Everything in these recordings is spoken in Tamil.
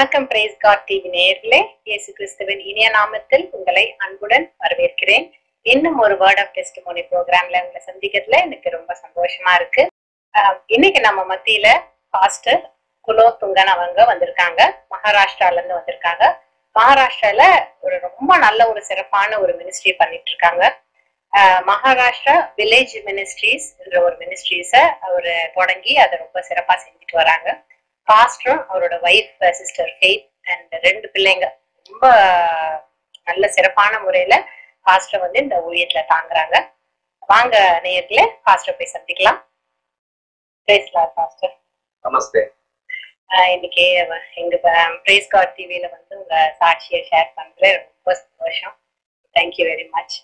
வணக்கம் பிரைஸ் காட் டிவி நேயர்களே இயேசு கிறிஸ்துவின் இனிய நாமத்தில் உங்களை அன்புடன் வரவேற்கிறேன் இன்னும் ஒரு வேர்ட் ஆஃப் டெஸ்டிமோனி ப்ரோக்ராம்ல உங்களை சந்திக்கிறதுல எனக்கு ரொம்ப சந்தோஷமா இருக்கு ஆஹ் இன்னைக்கு நம்ம மத்தியில பாஸ்டர் குலோ துங்கன் அவங்க வந்திருக்காங்க மகாராஷ்டிரால இருந்து வந்திருக்காங்க மகாராஷ்டிரால ஒரு ரொம்ப நல்ல ஒரு சிறப்பான ஒரு மினிஸ்ட்ரி பண்ணிட்டு இருக்காங்க ஆஹ் மகாராஷ்டிரா வில்லேஜ் மினிஸ்ட்ரீஸ் என்ற ஒரு மினிஸ்ட்ரீஸை அவர் தொடங்கி அதை ரொம்ப சிறப்பா செஞ்சுட்டு வராங்க பாஸ்டரும் அவரோட ஒய்ஃப் சிஸ்டர் ஃபெய்த் அண்ட் ரெண்டு பிள்ளைங்க ரொம்ப நல்ல சிறப்பான முறையில பாஸ்டர் வந்து இந்த ஊழியத்துல தாங்குறாங்க வாங்க நேயர்களே பாஸ்டர் போய் சந்திக்கலாம் பேசலாம் பாஸ்டர் நமஸ்தே இன்னைக்கு அவ- எங்க பிரேஸ் கார்ட் டிவியில வந்து உங்க சாட்சியை ஷேர் பண்றது ரொம்ப சந்தோஷம் தேங்க்யூ வெரி மச்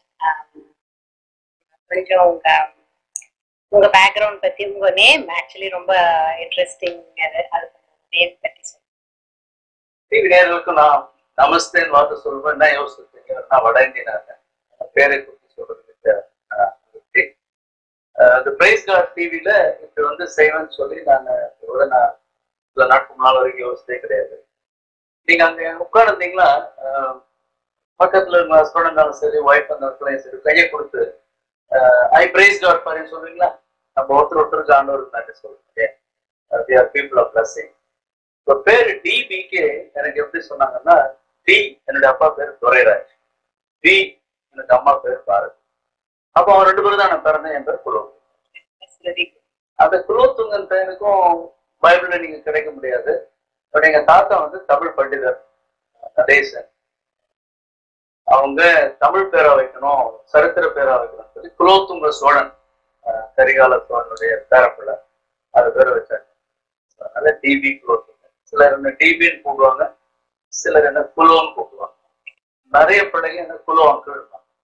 கொஞ்சம் உங்க உங்க பேக்ரவுண்ட் பத்தி உங்க நேம் ஆக்சுவலி ரொம்ப இன்ட்ரெஸ்டிங் அது அது நேம் பத்தி சொல்லுங்க டிவி நேர்களுக்கு நான் நமஸ்தேன்னு வார்த்தை சொல்லுவேன் என்ன யோசிச்சிருக்கீங்க நான் வட இந்தியனாங்க பேரை குறித்து சொல்றதுக்கு ஆஹ், திருப்தி. ஆஹ், அந்த பிரைஸ் கார்ட் டிவியில இப்படி வந்து செய்வேன்னு சொல்லி நான் இதோட நான் சில நாட்கள் நாள் வரைக்கும் யோசிச்சதே கிடையாது நீங்க அங்க உட்காந்துருந்தீங்களா பக்கத்துல இருந்த ஹஸ்பண்ட் இருந்தாலும் சரி ஒய்ஃப் இருந்தாலும் சரி கையை கொடுத்து ஐ பிரைஸ் காட் பாரு சொல்றீங்களா நம்ம ஒருத்தர் ஒருத்தருக்கு ஆண்டவருக்கு நன்றி சொல்லுங்க பீப்புள் ஆஃப் பிளஸிங் இப்போ பேரு டிபிக்கு எனக்கு எப்படி சொன்னாங்கன்னா டி என்னுடைய அப்பா பேர் துரைராஜ் பி எனக்கு அம்மா பேர் பாரத் அப்போ அவன் ரெண்டு பேரும் தான் நான் பிறந்தேன் என் பேர் குலோ வெரி அந்த குலோத்துங்கன் பேருக்கும் பைபிள்ல நீங்க கிடைக்க முடியாது பட் எங்க தாத்தா வந்து தமிழ் பண்டிதர் நடேசன் அவங்க தமிழ் பேரா வைக்கணும் சரித்திர பேரா வைக்கணும் சொல்லி குலோத்துங்க சோழன் அஹ், கரிகால சோழனுடைய பேரப்பிள்ளை அது பேரை வச்சாங்க அதனால டிபி குலோத்துங்க சிலர் என்ன டிபின்னு கூப்பிடுவாங்க சிலர் என்ன குலோன்னு கூப்பிடுவாங்க நிறைய பிள்ளைங்க என்ன குலோ அங்கிள்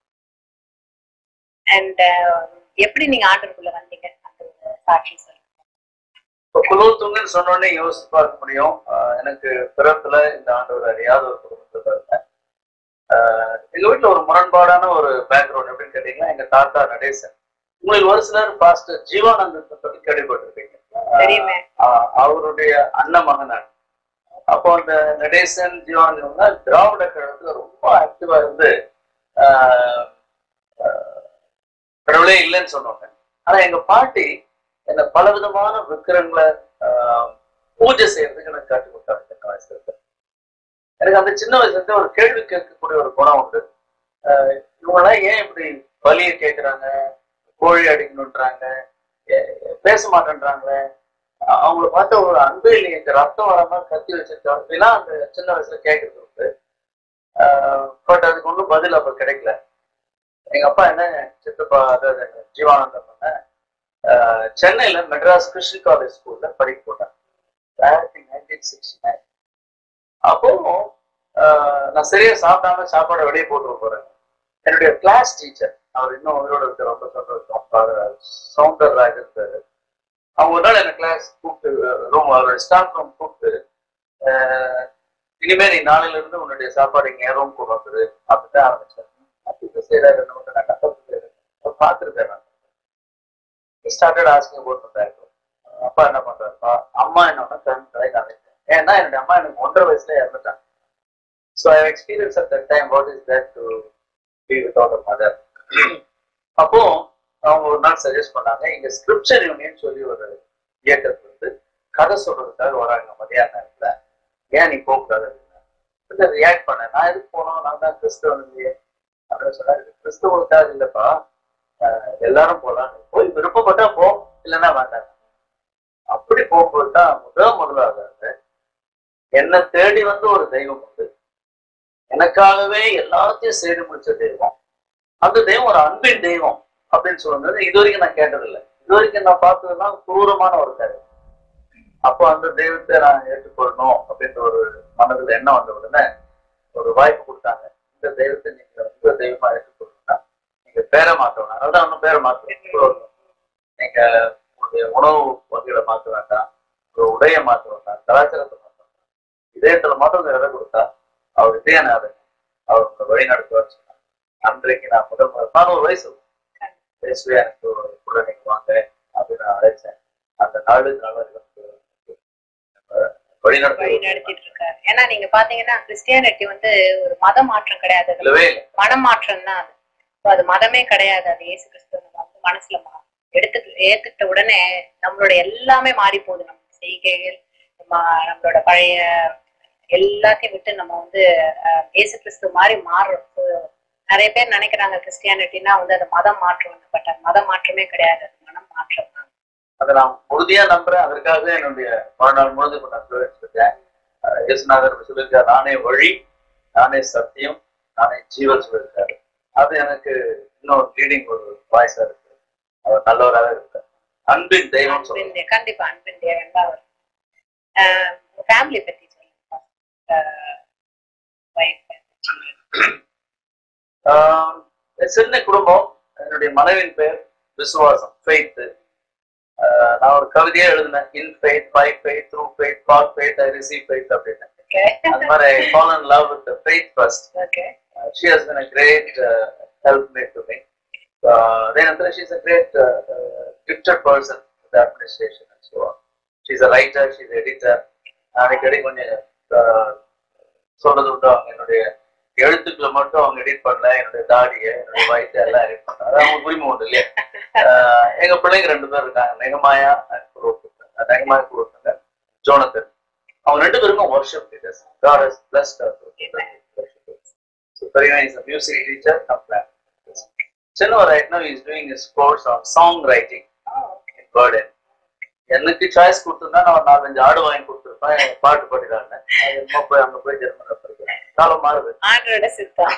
அண்ட் எப்படி நீங்க ஆர்டருக்குள்ள வந்தீங்க அந்த ஒரு சாட்சி சொல்லுங்க இப்போ குலோத்துங்கன்னு சொன்னோடனே யோசிச்சு பார்க்க முடியும் ஆஹ் எனக்கு பிறப்புல இந்த ஆண்டவர் அறியாத ஒரு குடும்பத்துல இருந்தேன் ஆஹ் எங்க வீட்டுல ஒரு முரண்பாடான ஒரு பேக்ரவுண்ட் எப்படின்னு கேட்டீங்கன்னா எங்க தாத்தா நடேசன் உங்களுக்கு ஒரு சிலர் பாஸ்டர் ஜீவானந்தத்தை பத்தி கேள்விப்பட்டிருப்பீங்க தெரியுமே ஆஹ் அவருடைய அண்ணன் மகனான் அப்போ அந்த நடேசன் ஜீவானந்தம் திராவிட கழகத்துல ரொம்ப ஆக்டிவா இருந்து ஆஹ் ஆஹ் கடவுளே இல்லைன்னு சொன்னாங்க ஆனா எங்க பாட்டி என்ன பல விதமான விக்கிரங்களை ஆஹ் பூஜை செய்யறதுக்கு எனக்கு காட்டி கொடுத்தாங்க சின்ன வயசுல இருந்து. எனக்கு அந்த சின்ன வயசுல இருந்து ஒரு கேள்வி கேட்கக்கூடிய ஒரு குணம் உண்டு ஆஹ் இவங்கெல்லாம் ஏன் இப்படி பலியை கேட்கறாங்க கோழி அடிக்கணுன்றாங்க ஏ- பேச மாட்டேன்றாங்களே அ- அவங்கள பார்த்த ஒரு அன்பு இல்லைங்க இந்த ரத்தம் வர மாதிரி கத்தி வச்சிருக்காங்க அப்படிலாம் அந்த சின்ன வயசுல கேட்கறது உண்டு பட் அதுக்கு ஒன்றும் பதில் அப்ப கிடைக்கல எங்க அப்பா என்ன சித்தப்பா அதாவது எங்க ஜீவானந்தம் பண்ண ஆஹ் சென்னையில மெட்ராஸ் கிறிஸ்டின் காலேஜ் ஸ்கூல்ல படிக்க போட்டேன் நைன்டீன் சிக்ஸ்டி நைன் அப்போ ஆஹ் நான் சரியா சாப்பிடாம சாப்பாடை வெளியே போட்டு போறேன் என்னுடைய கிளாஸ் டீச்சர் அவர் இன்னும் உயிரோட இருக்க ரொம்ப சந்தோஷம் சவுந்தர் ராஜ் இருக்காரு அவங்க ஒரு நாள் என்ன கிளாஸ் கூப்பிட்டு ரூம் அவரோட ஸ்டாஃப் ரூம் கூப்பிட்டு ஆஹ் இனிமே நீ நாளையில இருந்து உன்னுடைய சாப்பாடு இங்க ரூம் கொண்டு வந்துரு அப்படிதான் ஆரம்பிச்சேன் அப்படி செய்யறாரு என்ன பண்றது? நான் கஷ்டப்பட்டு பார்த்துருக்கேன் நான் ஸ்டார்டட் ஆஸ்கிங் அபவுட் பேக் அப்பா என்ன பண்றாருப்பா அம்மா என்ன கண் தலை காமிச்சேன் ஏன்னா என்னுடைய அம்மா எனக்கு ஒன்றரை வயசுல இறந்துட்டாங்க so I experience at that time what is that to be without a mother அப்போ அவங்க ஒரு நாள் சஜஸ்ட் பண்ணாங்க இங்க ஸ்கிரிப்சர் யூனியன் சொல்லி ஒரு இயக்கத்துக்கு வந்து கதை சொல்றதுக்காக வராங்க மதியான நேரத்துல ஏன் நீ போகக்கூடாது அப்படின்னா ரியாக்ட் பண்ணேன் நான் எதுக்கு போனோம் நான் தான் கிறிஸ்தவன் இல்லையே அப்படின்னு சொன்னாரு "இது கிறிஸ்தவனுக்காக இல்லப்பா ஆஹ் எல்லாரும் போலாம் நீ போய் விருப்பப்பட்டா போ இல்லைன்னா வேண்டாம் அப்படி போகும்போது தான் முதல் முதலாக என்னை தேடி வந்து ஒரு தெய்வம் உண்டு எனக்காகவே எல்லாத்தையும் செய்து முடிச்ச தெய்வம் அந்த தெய்வம் ஒரு அன்பின் தெய்வம் அப்படின்னு சொல்லும்போது இது வரைக்கும் நான் கேட்டதில்லை இது வரைக்கும் நான் பார்த்ததுதான் குரூரமான ஒரு கதை அப்போ அந்த தெய்வத்தை நான் ஏற்றுக்கொள்ளணும் அப்படின்ற ஒரு மனதுல எண்ணம் வந்த உடனே ஒரு வாய்ப்பு கொடுத்தாங்க இந்த தெய்வத்தை நீங்க உங்க தெய்வமா ஏற்றுக்கொள்ளணும்னா நீங்க பேரை மாற்றணும் அதனால தான் ஒன்றும் பேரை மாற்றணும் நீங்க உங்களுடைய உணவு வகைகளை மாற்ற வேண்டாம் உங்க உடைய மாற்ற வேண்டாம் கலாச்சாரத்தை மாற்ற வேண்டாம் இதயத்துல மட்டும் உங்க இடம் கொடுத்தா அவர் இதயநாதன் அவர் உங்களை வழி நடத்துவார் சொன்னார் அன்றைக்கு நான் முதல் முதல் பதினோரு வயசு பேசுவே எனக்கு ஒரு கூட நீங்க வாங்க அப்படின்னு நான் அழைச்சேன் அந்த நாடு நாள் வழி வழி நடத்தி நடத்திட்டு இருக்காரு ஏன்னா நீங்க பாத்தீங்கன்னா கிறிஸ்டியானிட்டி வந்து ஒரு மத மாற்றம் கிடையாது அது இல்லவே இல்லை மனமாற்றம் தான் அது So அது மதமே கிடையாது அது இயேசு கிறிஸ்துவ நம்ம வந்து மனசுல மா- எடுத்து ஏத்துக்கிட்ட உடனே நம்மளோட எல்லாமே மாறி போகுது நம்ம செய்கைகள் நம்ம நம்மளோட பழைய எல்லாத்தையும் விட்டு நம்ம வந்து அஹ், இயேசு கிறிஸ்து மாதிரி மாறுறோம் So, நிறைய பேர் நினைக்கிறாங்க கிறிஸ்டியானிட்டினா வந்து அது மதம் மாற்றம் பட் அது மத மாற்றமே கிடையாது அது மனம் மாற்றம் தான் அதை நான் உறுதியா நம்புறேன் அதற்காக என்னுடைய வாழ்நாள் முழுது இப்ப நான் சொல்லிருக்கேன் இயேசுநாதர் சொல்லியிருக்காரு நானே வழி நானே சத்தியம் நானே ஜீவன் சொல்லியிருக்காரு அது எனக்கு இன்னும் லீடிங் ஒரு வாய்ஸா இருக்கு அவர் நல்லவராக இருக்கார் அன்பின் தெய்வம் சொல்லுங்க அன்பின் தே- கண்டிப்பா அன்பின் தேவன் தான் அவர் ஃபேமிலி பத்தி சொல்லுங்க அஹ், wife, children. ஆஹ் சின்ன குடும்பம் என்னுடைய மனைவியின் பெயர் விசுவாசம் ஃபெய்த் நான் ஒரு கவிதையே எழுதினேன் in faith by faith through faith for faith I receive faith அப்படின்னு Okay. அந்த மாதிரி I fall in love with faith first Okay. she has been a great uh, helpmate to me. Uh, then Antra, she's a great uh, uh, gifted person in the administration and so on. She's a writer, she's an editor. அடிக்கடி கொஞ்சம் uh, சொல்றது உண்டு அவங்க என்னுடைய எழுத்துக்களை மட்டும் அவங்க எடிட் பண்ணல என்னுடைய தாடியை என்னுடைய வயசை எல்லாம் எடிட் பண்ணாங்க அது அவங்க உரிமை உண்டு இல்லையா ஆஹ் எங்க பிள்ளைங்க ரெண்டு பேர் இருக்காங்க நெகமாயா and குருவத்துக்கு. நெகமாயா குருவத்துங்க ஜோனத்தன் அவங்க ரெண்டு பேருக்கும் worship leaders God has blessed us with worship leaders. So Parina is a music teacher and plan. Chinua right now is doing his course on songwriting Oh, okay. in Burden. எனக்கு சாய்ஸ் கொடுத்துருந்தா நான் ஒரு நாலஞ்சு ஆடு வாங்கி கொடுத்துருப்பேன் எனக்கு பாட்டு பாடிடாங்க அது என்னமோ போய் அங்க போய் ஜெர்மனில் படிக்கிறேன் காலம் மாறுது ஆண்டோட சித்தம்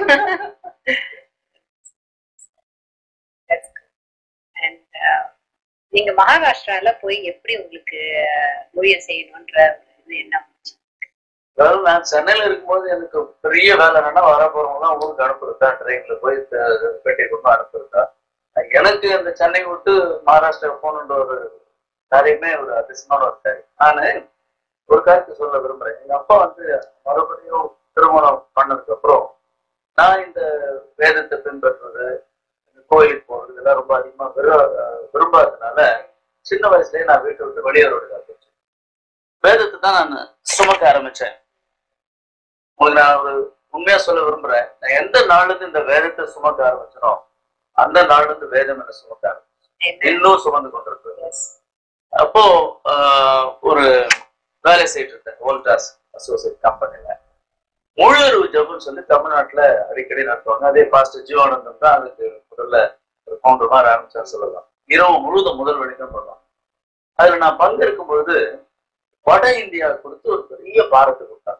That's good. And, uh, நீங்க மகாராஷ்டிரால போய் எப்படி உங்களுக்கு uh, ஊழியம் செய்யணும்ன்ற இது என்ன வந்துச்சு? அதாவது நான் சென்னையில இருக்கும்போது எனக்கு பெரிய வேலை என்னன்னா வர போறவங்க ஊருக்கு அனுப்புறதா ட்ரெயின்ல போய் த- பேட்டை கொண்டு அனுப்புறதா எனக்கு அந்த சென்னை விட்டு மகாராஷ்டிரா போகணுன்ற ஒரு காரியமே ஒரு அதிசயமான ஒரு காரியம் நானு ஒரு காரியத்தை சொல்ல விரும்புறேன் எங்க அப்பா வந்து மறுபடியும் திருமணம் பண்ணதுக்கு அப்புறம் நான் இந்த வேதத்தை பின்பற்றுறது இந்த கோயிலுக்கு போறது இதெல்லாம் ரொம்ப அதிகமா விரு விரும்பாததுனால சின்ன வயசுலயே நான் வீட்டை விட்டு வெளியே வருவதாக வேதத்தை தான் நான் சுமக்க ஆரம்பிச்சேன் உங்களுக்கு நான் ஒரு உண்மையா சொல்ல விரும்புறேன் நான் எந்த நாள்ல இருந்து இந்த வேதத்தை சுமக்க ஆரம்பிச்சனோ அந்த நாள்ல இருந்து வேதம் என்ன சுமக்க ஆரம்பிச்சு என்ன? இன்னும் சுமந்து கொண்டிருக்கு Yes. அப்போ ஆஹ், ஒரு வேலை செய்யிட்டு இருந்தேன் வோல்டாஸ் அசோசியேட் கம்பெனில முழுறிவு ஜபம்னு சொல்லி தமிழ்நாட்டுல அடிக்கடி நடத்துவாங்க அதே பாஸ்டர் ஜீவானந்தம் தான் அதுக்கு முதல்ல ஒரு ஃபவுண்டர் மாதிரி ஆரம்பிச்சார் சொல்லலாம் இரவு முழுதும் முதல் வணிகம் பண்ணலாம் அதுல நான் பங்கெடுக்கும் பொழுது வட இந்தியா கொடுத்து ஒரு பெரிய பாரத்தை கொடுத்தாங்க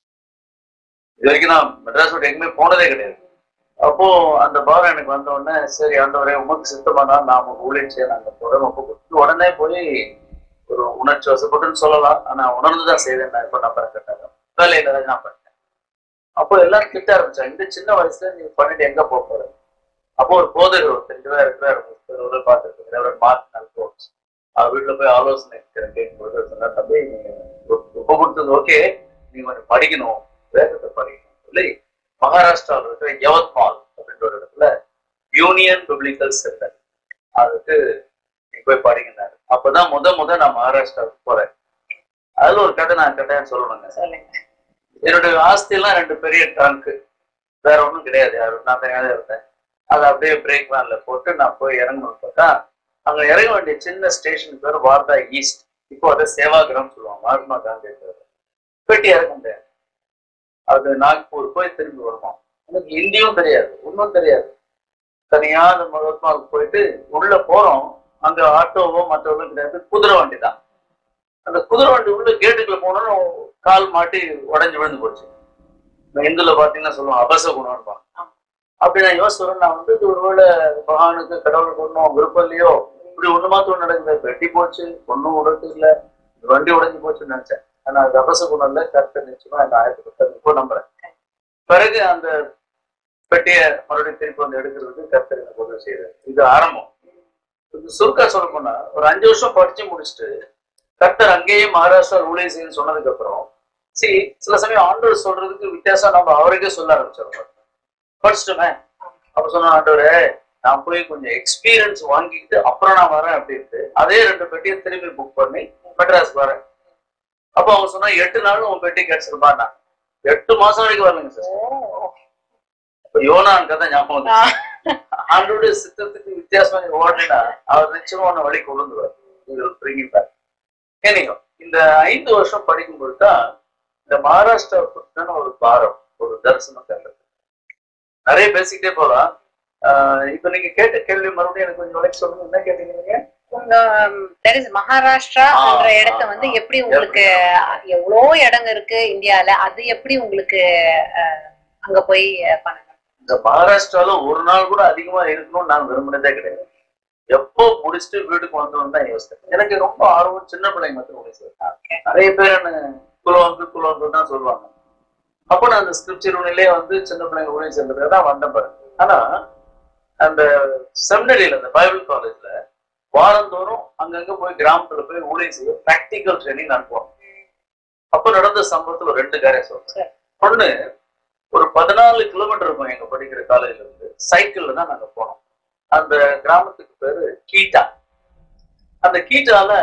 இது வரைக்கும் நான் மெட்ராஸ் விட்டு எங்குமே போனதே கிடையாது அப்போ அந்த பாரம் எனக்கு வந்த உடனே சரி ஆண்டவரே உமக்கு சித்தமானா நான் உங்க ஊழியம் செய்ய நாங்க போறோம் ஒப்பு கொடுத்து உடனே போய் ஒரு உணர்ச்சி வசப்பட்டுன்னு சொல்லலாம் ஆனா உணர்ந்துதான் செய்தேன் நான் இப்ப நான் கேட்டாங்க வேலையில தான் நான் பண்ணேன் அப்போ எல்லாரும் திட்ட ஆரம்பிச்சாங்க இந்த சின்ன வயசுல நீ பண்ணிட்டு எங்க போக போற அப்போ ஒரு போதகர் ஒரு தெரிஞ்சதா இருக்கிறார் ஒரு பார்த்துருக்கேன் மார்க் நல்கோட்ஸ் அவர் வீட்டுல போய் ஆலோசனை கேட்கிறேன் கேட்கும்போது சொன்னார் தம்பி நீங்க ஒப்பு கொடுத்தது ஓகே நீங்க கொஞ்சம் படிக்கணும் வேதத்தை படிக்கணும் சொல்லி மகாராஷ்டிராவில் இருக்கிற யவத்மால் அப்படின்ற ஒரு இடத்துல யூனியன் பப்ளிக்கல் சென்டர் அதுக்கு நீ போய் படிக்கிறாரு அப்பதான் முத முத நான் மகாராஷ்டிராவுக்கு போறேன் அதுல ஒரு கதை நான் கட்டாயம் சொல்லணுங்க சொல்லுங்க என்னுடைய ஆஸ்தி எல்லாம் ரெண்டு பெரிய ட்ரங்க் வேற ஒண்ணும் கிடையாது யாரும் நான் தனியாக இருந்தேன் அதை அப்படியே பிரேக் வேன்ல போட்டு நான் போய் இறங்கணும் பார்த்தா அங்க இறங்க வேண்டிய சின்ன ஸ்டேஷன் பேர் வார்தா ஈஸ்ட் இப்போ அதை சேவாகிரம் சொல்லுவாங்க மகாத்மா காந்தி இருக்கிறது. பெட்டி இறக்க முடியாது அது நாக்பூர் போய் திரும்பி வருவோம் எனக்கு ஹிந்தியும் தெரியாது ஒன்றும் தெரியாது தனியா அந்த மகாத்மாவுக்கு போயிட்டு உள்ள போறோம் அங்க ஆட்டோவோ மற்றவோ கிடையாது குதிரை வண்டி தான் அந்த குதிரை வண்டி உள்ள கேட்டுக்குள்ள போனோம்னு கால் மாட்டி உடைஞ்சு விழுந்து போச்சு இந்த இந்துல பாத்தீங்கன்னா சொல்லுவாங்க அபச குணம்னு அப்படி நான் யோசிக்கிறேன் நான் வந்து இது ஒருவேளை பகவானுக்கு கடவுளுக்கு ஒன்றும் விருப்பம் இல்லையோ இப்படி ஒண்ணு மாத்திரம் நடக்குது வெட்டி போச்சு ஒன்றும் உடத்து இல்ல வண்டி உடைஞ்சு போச்சுன்னு நினைச்சேன் ஆனா அது அபச குணம் இல்ல கருத்து நிச்சயமா இந்த ஆயிரத்தி பத்து இப்போ நம்புறேன் பிறகு அந்த பெட்டியை மறுபடியும் திருப்பி வந்து எடுக்கிறதுக்கு கர்த்தர் எனக்கு உதவி செய்யறாரு இது ஆரம்பம் இது சுருக்கா சொல்ல போனா ஒரு அஞ்சு வருஷம் படிச்சு முடிச்சுட்டு கர்த்தர் அங்கேயே மகாராஷ்டிரா ஊழியம் செய்யணும்னு சொன்னதுக்கு அப்புறம் சரி சில சமயம் ஆண்டவர் சொல்றதுக்கு வித்தியாசம் நம்ம அவருக்கே சொல்ல ஆரம்பிச்சிடறோம் படிச்சுட்டுமே அப்ப சொன்ன ஆண்டவரே நான் போய் கொஞ்சம் எக்ஸ்பீரியன்ஸ் வாங்கிட்டு அப்புறம் நான் வரேன் அப்படின்ட்டு அதே ரெண்டு பெட்டியை திரும்பி புக் பண்ணி மெட்ராஸ் வரேன் அப்ப அவங்க சொன்னா எட்டு நாள் உன் பெட்டி கிடைச்சிருப்பான்னா எட்டு மாசம் வரைக்கும் வரலைங்க சார் ஓ. இப்ப யோனான் கதை ஞாபகம் ஆ. வந்து ஆண்டோடைய சித்தத்துக்கு வித்தியாசமா நீ ஓடினா அவர் நிச்சயமா உன்னை வழி கொண்டுருவார் நீங்கள் பிரிங்கிப்பார் ஏனியோ இந்த ஐந்து வருஷம் படிக்கும்போது தான் இந்த மகாராஷ்டிரா பத்தின ஒரு பாரம் ஒரு தரிசனம் கண்டது நிறைய பேசிக்கிட்டே போலாம் ஆஹ் இப்ப நீங்க கேட்ட கேள்வி மறுபடியும் எனக்கு கொஞ்சம் விலைக்கு சொல்லுங்க என்ன கேட்டீங்க நீங்க உங்க that is மகாராஷ்டிரா ஆ, என்ற ஆ, இடத்த வந்து ஆ. எப்படி உங்களுக்கு எவ்வளோ இடங்க இருக்கு இந்தியால அது எப்படி உங்களுக்கு அஹ், அங்க போய் அஹ், பண்ணணும் இந்த மகாராஷ்டிரால ஒரு நாள் கூட அதிகமா இருக்கணும்னு நான் விரும்பினதே கிடையாது எப்போ முடிச்சுட்டு வீட்டுக்கு வந்தோம்னு தான் யோசித்தேன் எனக்கு ரொம்ப ஆர்வம் சின்ன பிள்ளைங்க மட்டும் முடிச்சு Okay. நிறைய பேர் என்ன குலவந்து குலவந்து தான் சொல்லுவாங்க அப்போ நான் அந்த ஸ்கிரிப்சர் வந்து சின்ன பிள்ளைங்க ஊழியம் சேர்ந்ததுக்கு தான் வந்தேன் பாருங்க ஆனா அந்த செமினரியில அந்த பைபிள் காலேஜ்ல வாரந்தோறும் அங்கங்க போய் கிராமத்துல போய் ஊழியம் செய்ய ப்ராக்டிக்கல் ட்ரைனிங் அனுப்புவோம் அப்ப நடந்த சம்பவத்துல ரெண்டு காரியம் சொல்றேன் சரி. ஒண்ணு ஒரு பதினாலு கிலோமீட்டர் இருக்கும் எங்க படிக்கிற காலேஜ்ல இருந்து சைக்கிள்ல தான் நாங்க போனோம் அந்த கிராமத்துக்கு பேரு கீட்டா அந்த கீட்டால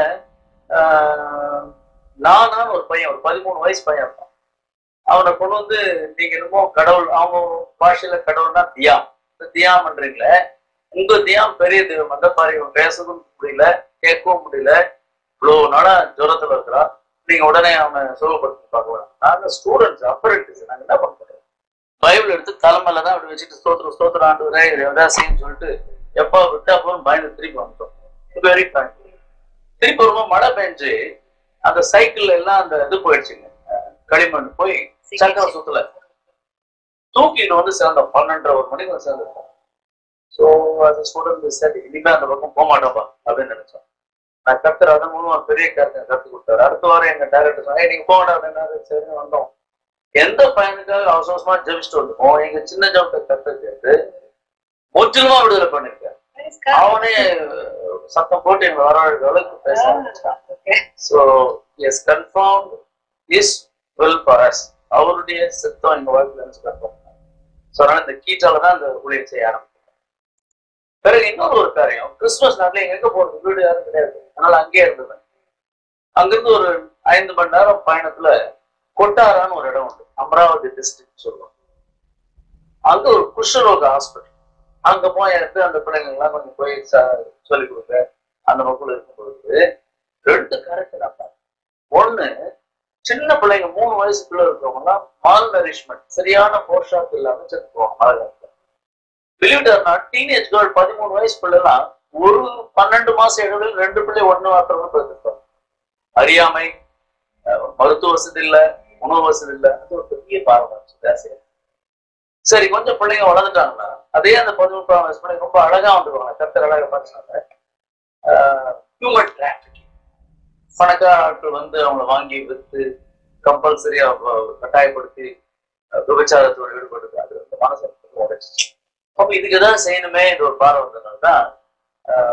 ஆஹ், நானான்னு ஒரு பையன் ஒரு பதிமூணு வயசு பையன் இருப்பான் அவனை கொண்டு வந்து நீங்க என்னமோ கடவுள் அவங்க பாஷையில கடவுள்னா தியாம் இந்த தியாம் பண்றீங்களே உங்க தியாம் பெரிய தெய்வம் அந்த பாரு இவன் பேசவும் முடியல கேட்கவும் முடியல இவ்வளவு நாளா ஜுரத்துல இருக்கிறான் நீங்க உடனே அவனை சுகப்படுத்தி பார்க்கலாம் நாங்க ஸ்டூடெண்ட்ஸ் அப்பரண்டிஸ் நாங்க என்ன பண்றோம் பைபிள் எடுத்து தலைமையில தான் அப்படி வச்சுட்டு ஸ்தோத்திரம் ஸ்தோத்திரம் ஆண்டு வரே எதாவது செய்யுன்னு சொல்லிட்டு எப்போ விட்டா போதும் பயந்து திருப்பி வந்துட்டோம் வெரி ஃபைன் திருப்பி வரும்போது மழை பெஞ்சு அந்த சைக்கிள்ல எல்லாம் அந்த இது போயிடுச்சுங்க அஹ் களிமண் போய் சக்கர சுத்தல தூக்கிட்டு வந்து சேர்ந்த பன்னெண்டரை ஒரு மணிக்கு வந்து சேர்ந்துருக்கோம் ஸோ அது ஸ்டூடெண்ட் சரி இனிமே அந்த பக்கம் போக மாட்டோம்பா அப்படின்னு நினைச்சோம் நான் கத்துற அதன் மூலம் பெரிய கருத்தை கற்றுக் கொடுத்தாரு அடுத்த வாரம் எங்க டேரக்டர் சொன்னா "ஏய், நீங்க போக வேண்டாம் அப்படின்னாரு சரி வந்தோம் எந்த பையனுக்காக அவசர அவசரமா ஜெபிச்சுட்டு வந்தோம் எங்க சின்ன ஜபத்தை கத்து கேட்டு முற்றிலுமா விடுதலை பண்ணிருக்கேன் Praise God. அவனே அஹ், சத்தம் போட்டு எங்களை வரவழைக்கிற அளவுக்கு பேச ஆரம்பிச்சான் Okay. So yes confirm is well far as அவருடைய சித்தம் எங்க வாழ்க்கையில் கன்ஃபார்ம் ஸோ அதனால இந்த கீட்டால தான் இந்த ஊழியம் செய்ய ஆரம்பிச்சோம் பிறகு இன்னொரு ஒரு காரியம் கிறிஸ்துமஸ் நாட்டில் எங்க எங்க போறது வீடு யாரும் கிடையாது அதனால அங்கேயே இருந்தேன் அங்கிருந்து ஒரு ஐந்து மணி நேரம் பயணத்துல கொட்டாரான்னு ஒரு இடம் உண்டு அமராவதி டிஸ்ட்ரிக்ட் சொல்லுவோம் அங்க ஒரு குஷ்டரோக ஹாஸ்பிட்டல் அங்க போய் எடுத்து அந்த பிள்ளைங்க எல்லாம் கொஞ்சம் போய் ச- சொல்லிக் கொடுக்க அந்த மக்கள் இருக்கும் பொழுது ரெண்டு கரெக்ட் நான் பார்த்தேன் ஒண்ணு சின்ன பிள்ளைங்க மூணு வயசுக்குள்ள இருக்கிறவங்க எல்லாம் மால் நரிஷ்மெண்ட் சரியான போஷாக்கு இல்லாம செத்து போவாங்க மழை காலத்துல பிலீவ் நாட் டீனேஜ் கேர்ள் பதிமூணு வயசுக்குள்ள எல்லாம் ஒரு பன்னெண்டு மாசம் இடைவெளியில் ரெண்டு பிள்ளை ஒண்ணு மாத்திரம் பிறந்திருப்பாங்க அறியாமை அஹ், மருத்துவ வசதி இல்ல உணவு வசதி இல்ல அது ஒரு பெரிய பாரம்பரியம் சரி கொஞ்சம் பிள்ளைங்க வளர்ந்துட்டாங்கன்னா அதே அந்த பதிமூன்றாம் வயசு பிள்ளைங்க ரொம்ப அழகா வந்துருவாங்க கத்தர் அழகா பார்த்தாங்க ஹியூமன் டிராஃபிக்கிங் பணக்கார ஆட்கள் வந்து அவங்கள வாங்கி வித்து கம்பல்சரியா கட்டாயப்படுத்தி அஹ், விபச்சாரத்தோடு ஈடுபடுது அது அந்த மனசை ரொம்ப உடைச்சிச்சு அப்ப இதுக்கு எதாவது செய்யணுமே இது ஒரு பார்வை வந்ததுனால தான் அஹ்,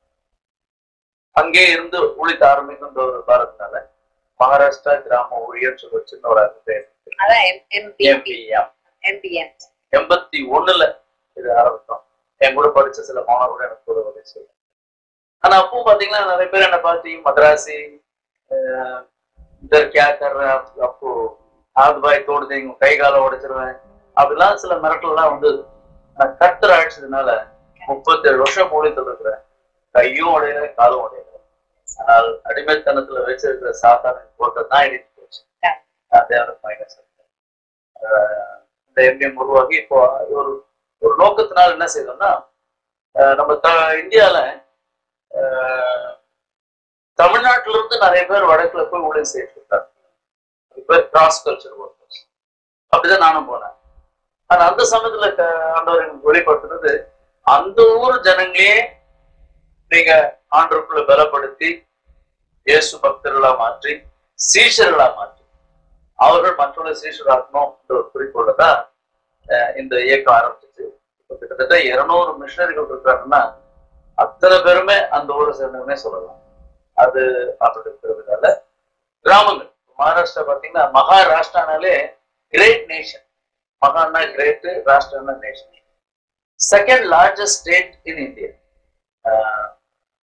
அங்கே இருந்து உழித்த ஆரம்பிக்கின்ற ஒரு பாரத்தினால மகாராஷ்டிரா கிராம ஊழியர் சொல்லி ஒரு சின்ன ஒரு அறிக்கை அதான் எம்பிஎம் எம்பிஎம் எம்பிஎம் எண்பத்தி ஒண்ணுல இது ஆரம்பித்தோம் என் கூட படிச்ச சில மாணவர்கள் எனக்கு கூட உதவி செய்யும் ஆனா அப்போ பாத்தீங்கன்னா நிறைய பேர் என்ன பார்த்து மദ്രാசி அஹ், இதர் கே கர் அப்போ ஆது பாய் தோடு தேங்க கை காலை உடைச்சிருவேன் அப்படிலாம் சில மிரட்டல்லாம் வந்து நான் கத்துற அழிச்சதுனால முப்பத்தேழு வருஷம் மூலியத்தில் இருக்கிறேன் கையும் உடையல காலும் உடையல ஆனால் அடிமைத்தனத்துல வச்சிருக்கிற சாத்தான போட்டது தான் இடிச்சு போச்சு அதே மைனஸ் இந்த எம்பிஎம் உருவாகி இப்போ ஒரு ஒரு நோக்கத்தினால் என்ன செய்தோம்னா அஹ் நம்ம த இந்தியால அஹ், தமிழ்நாட்டுல இருந்து நிறைய பேர் வடக்குல போய் ஊழியம் செய்யிட்டு இருக்காங்க பேர் கிராஸ் கல்ச்சர் ஒர்க்கர்ஸ் அப்படிதான் நானும் போனேன் ஆனா அந்த சமயத்துல க- ஆண்டவர் எனக்கு வெளிப்படுத்துறது அந்த ஊர் ஜனங்களே நீங்க ஆண்டவருக்குள்ள பலப்படுத்தி இயேசு பக்தர்களா மாற்றி சீஷர்களா மாற்றி அவர்கள் மற்றொரு சீஷராக்கணும் என்ற ஒரு குறிக்கோள தான் அஹ், இந்த இயக்கம் ஆரம்பிச்சிச்சு இப்போ கிட்டத்தட்ட இருநூறு மிஷனரிகள் இருக்காங்கன்னா அத்தனை பேருமே அந்த ஊரை சேர்ந்தவனே சொல்லலாம் அது அப்படி இருக்கிறதுனால கிராமங்கள் மகாராஷ்டிரா பார்த்தீங்கன்னா மகாராஷ்டிரானாலே கிரேட் நேஷன் மகான்னா கிரேட் ராஷ்டிரம்னா nation second largest state in India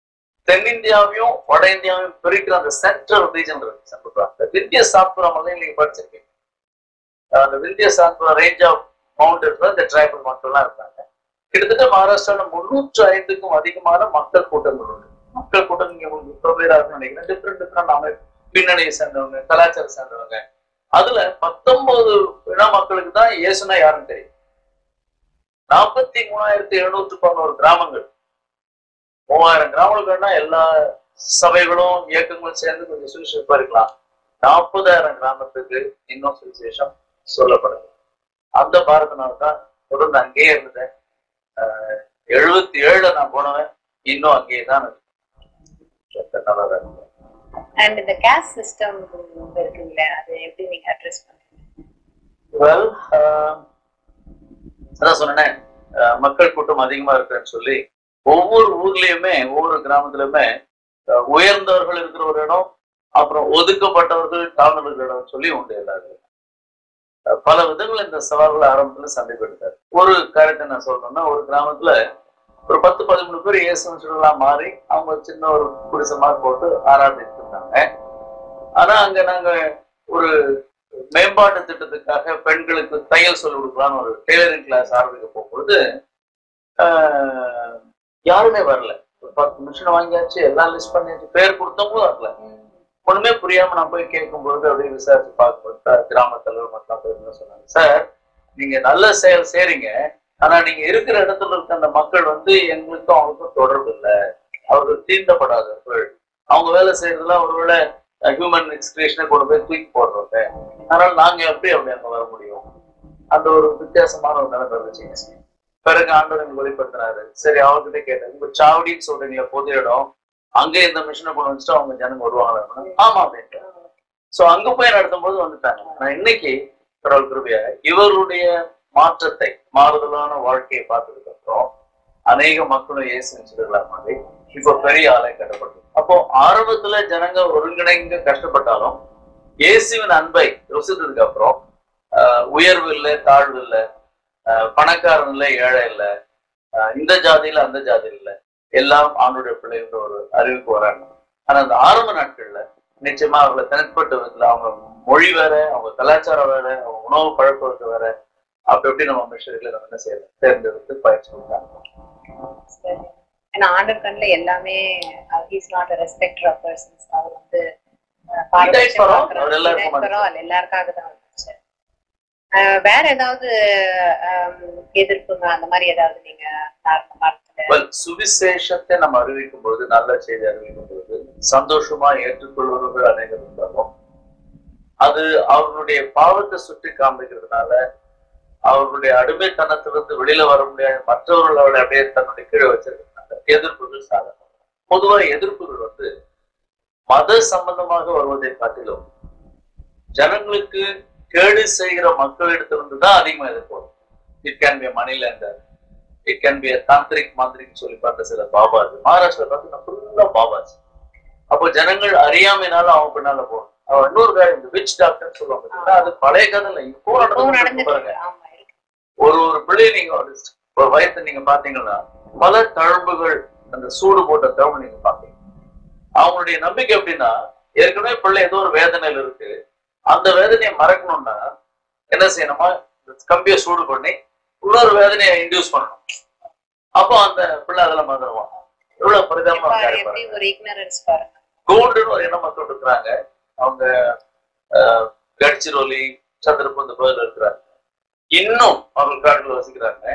தென்னிந்தியாவையும் வட இந்தியாவையும் பிரிக்கிற அந்த சென்ட்ரல் ரீஜன் இருக்கு சென்ட்ரல் அந்த விந்திய சாத்புரா மலை நீங்க படிச்சிருக்கீங்க அந்த விந்திய சாத்புரா ரேஞ்ச் ஆஃப் மவுண்டன்ஸ்ல இந்த டிரைபல் மக்கள்லாம் இருக்காங்க கிட்டத்தட்ட மகாராஷ்டிரால முன்னூற்று ஐந்துக்கும் அதிகமான மக்கள் கூட்டங்கள் உண்டு மக்கள் கூட்டம் நீங்க உங்களுக்கு ப்ரொவைடா இருக்கும்னு நினைக்கிறேன் டிஃப்ரெண்ட் டிஃப்ரெண்ட் அமைப்பு பின்னணியை சேர்ந்தவங்க கலாச்சாரம் சேர்ந்தவங்க அதுல பத்தொன்பது இன மக்களுக்கு தான் இயேசுனா யாருன்னு தெரியும் நாற்பத்தி மூணாயிரத்தி எழுநூற்று பதினோரு கிராமங்கள் மூவாயிரம் கிராமங்கள்னா எல்லா சபைகளும் இயக்கங்களும் சேர்ந்து கொஞ்சம் சுவிசேஷப்பா இருக்கலாம் நாற்பதாயிரம் கிராமத்துக்கு இன்னும் சுவிசேஷம் சொல்லப்படுது அந்த பாரதனால தான் தொடர்ந்து அங்கேயே இருந்தேன் எழுபத்தி ஏழுல நான் போனவன் இன்னும் அங்கேயே தான் இருக்கேன். நல்லா தான் இருக்கேன். அண்ட் இந்த கேஸ் சிஸ்டம் இருக்குல்ல அது எப்படி நீங்க அட்ரஸ் பண்றீங்க வெல் அதான் சொன்னேன் அஹ், மக்கள் கூட்டம் அதிகமா இருக்குன்னு சொல்லி ஒவ்வொரு ஊர்லயுமே ஒவ்வொரு கிராமத்துலயுமே அஹ், உயர்ந்தவர்கள் இருக்கிற ஒரு இடம் அப்புறம் ஒதுக்கப்பட்டவர்கள் தாழ்ந்த இருக்கிற இடம் சொல்லி உண்டு எல்லாரும் அஹ், பல விதங்கள் இந்த சவால்கள் ஆரம்பத்துல சந்திப்பெடுத்தார் ஒரு காரியத்தை நான் சொல்லணும்னா ஒரு கிராமத்துல ஒரு பத்து பதிமூணு பேர் இயேசுன்னு சொல்லலாம் மாறி அவங்க சின்ன ஒரு குடிசை மாதிரி போட்டு ஆராதிட்டு இருந்தாங்க ஆனா அங்க நாங்க ஒரு மேம்பாட்டு திட்டத்துக்காக பெண்களுக்கு தையல் சொல்லிக் கொடுக்கலாம்னு ஒரு டெய்லரிங் கிளாஸ் ஆரம்பிக்க போகும்பொழுது ஆஹ், யாருமே வரல ஒரு பத்து மிஷின் வாங்கியாச்சு எல்லாம் லிஸ்ட் பண்ணியாச்சு பேர் கொடுத்தவங்களும் வரல ஒண்ணுமே புரியாம நான் போய் கேட்கும்பொழுது அப்படியே விசாரிச்சு பார்க்கும்போது கிராம தலைவர் மட்டும் போய் என்ன சொன்னாங்க சார் நீங்க நல்ல செயல் செய்றீங்க ஆனா நீங்க இருக்கிற இடத்துல இருக்க அந்த மக்கள் வந்து எங்களுக்கும் அவங்களுக்கும் தொடர்பு இல்லை அவர்கள் தீண்டப்படாதவர்கள் அவங்க வேலை செய்யறதுலாம் ஒருவேளை ஹியூமன் எக்ஸ்கிரேஷனை கொண்டு போய் தூக்கி போடுறோங்க அதனால நாங்க எப்படி அப்படி அங்க வர முடியும் அந்த ஒரு வித்தியாசமான ஒரு நிலைமை இருந்துச்சு பிறகு ஆண்டவர் எங்களுக்கு வெளிப்படுத்தினாரு சரி அவர்கிட்ட கேட்டேன் உங்க சாவடின்னு சொல்றீங்களா பொது இடம் அங்கே இந்த மிஷினை கொண்டு வச்சுட்டு அவங்க ஜனங்க வருவாங்களா ஆமா அப்படின்ட்டு சோ அங்க போய் நடத்தும் போது வந்துட்டாங்க ஆனா இன்னைக்கு கடவுள் கிருபையா இவருடைய மாற்றத்தை மாறுதலான வாழ்க்கையை பார்த்ததுக்கு அப்புறம் அநேக மக்களும் இயேசு நிச்சயங்களா மாதிரி இப்போ பெரிய ஆலயம் கட்டப்பட்டது அப்போ ஆரம்பத்துல ஜனங்க ஒருங்கிணைந்து கஷ்டப்பட்டாலும் இயேசுவின் அன்பை ருசித்ததுக்கு அப்புறம் ஆஹ், உயர்வு இல்லை தாழ்வு இல்லை ஆஹ், பணக்காரன் இல்லை ஏழை இல்லை ஆஹ், இந்த ஜாதியில அந்த ஜாதி இல்லை எல்லாம் ஆணுடைய பிள்ளைன்ற ஒரு அறிவுக்கு வராங்க ஆனா அந்த ஆரம்ப நாட்கள்ல நிச்சயமா அவங்களை தனிப்பட்ட விதத்துல அவங்க மொழி வேற அவங்க கலாச்சாரம் வேற அவங்க உணவு பழக்க வழக்கம் வேற அப்படி எப்படி நம்ம மிஷனரிகளை நம்ம என்ன செய்யறோம் தேர்ந்தெடுத்து பயிற்சி கொடுத்தாங்க சரி. ஏன்னா ஆண்டர் கண்ணுல எல்லாமே he's not respecter of persons அவர் வந்து அஹ், பாரபட்சம் இதாய் பரம், பார்க்கறாரு. அவர் எல்லாருக்கும் இதாய் பரம், அது எல்லாருக்காக தான் வந்துச்சு அஹ், வேற ஏதாவது அஹ், எதிர்ப்புங்க அந்த மாதிரி ஏதாவது நீங்க ஆரம்ப காலத்துல Well, சுவிசேஷத்தை நம்ம அறிவிக்கும் பொழுது நல்ல செய்தி அறிவிக்கும் பொழுது சந்தோஷமா ஏற்றுக்கொள்வர்கள் அநேகம் இருந்தாலும் அது அவர்களுடைய பாவத்தை சுட்டி காண்பிக்கிறதுனால அவர்களுடைய அடிமைத்தனத்திலிருந்து வெளியில வர முடியாத மற்றவர்கள் அவளை அப்படியே தன்னுடைய கீழே வச்சிருக்கிறதுனால எதிர்ப்புகள் சாதனம் பொதுவா எதிர்ப்புகள் வந்து மத சம்பந்தமாக வருவதை காட்டிலும் ஜனங்களுக்கு கேடு செய்கிற மக்களிடத்திலிருந்து தான் அதிகமா எதிர்ப்பு it can be money lender it can be tantrik mantrik சொல்லி பார்த்த சில பாபாஸ் மகாராஷ்டிரா பார்த்தீங்கன்னா ஃபுல்லா பாபாஸ் அப்போ ஜனங்கள் அறியாமைனால அவங்க பின்னால போகணும் அவன் இன்னொரு காரியம் இந்த விச் டாக்டர் சொல்லுவாங்க பார்த்தீங்களா, அது பழைய கதை இல்லை இப்போ இப்போ நடந்துட்டு இருக்கு நடந்துட்டு பாருங்க இருக்கு. ஆமா இருக்கு. ஒரு ஒரு பிள்ளை நீங்க ஒரு ஒரு வயத்தை நீங்க பாத்தீங்கன்னா பல தழும்புகள் அந்த சூடு போட்ட தழும்பு நீங்க பாத்தீங்க அவங்களுடைய நம்பிக்கை எப்படின்னா ஏற்கனவே பிள்ளை ஏதோ ஒரு வேதனையில இருக்கு அந்த வேதனையை மறக்கணும்னா என்ன செய்யணுமா இந்த கம்பியை சூடு பண்ணி இன்னொரு வேதனையை இன்டியூஸ் பண்ணணும் அப்போ அந்த பிள்ளை அதெல்லாம் மறந்துடுவான் எவ்வளவு பரிதாபமா பாரு, இருக்காரு எப்படி பாருங்க. ஒரு ignorance பாருங்க கோல்டுன்னு ஒரு இன மக்கள் இருக்கிறாங்க அவங்க அஹ், கட்சிரோலி சந்திரப்பு இந்த பகுதியில் இருக்கிறாங்க இன்னும் அவங்க காடுகள் வசிக்கிறாங்க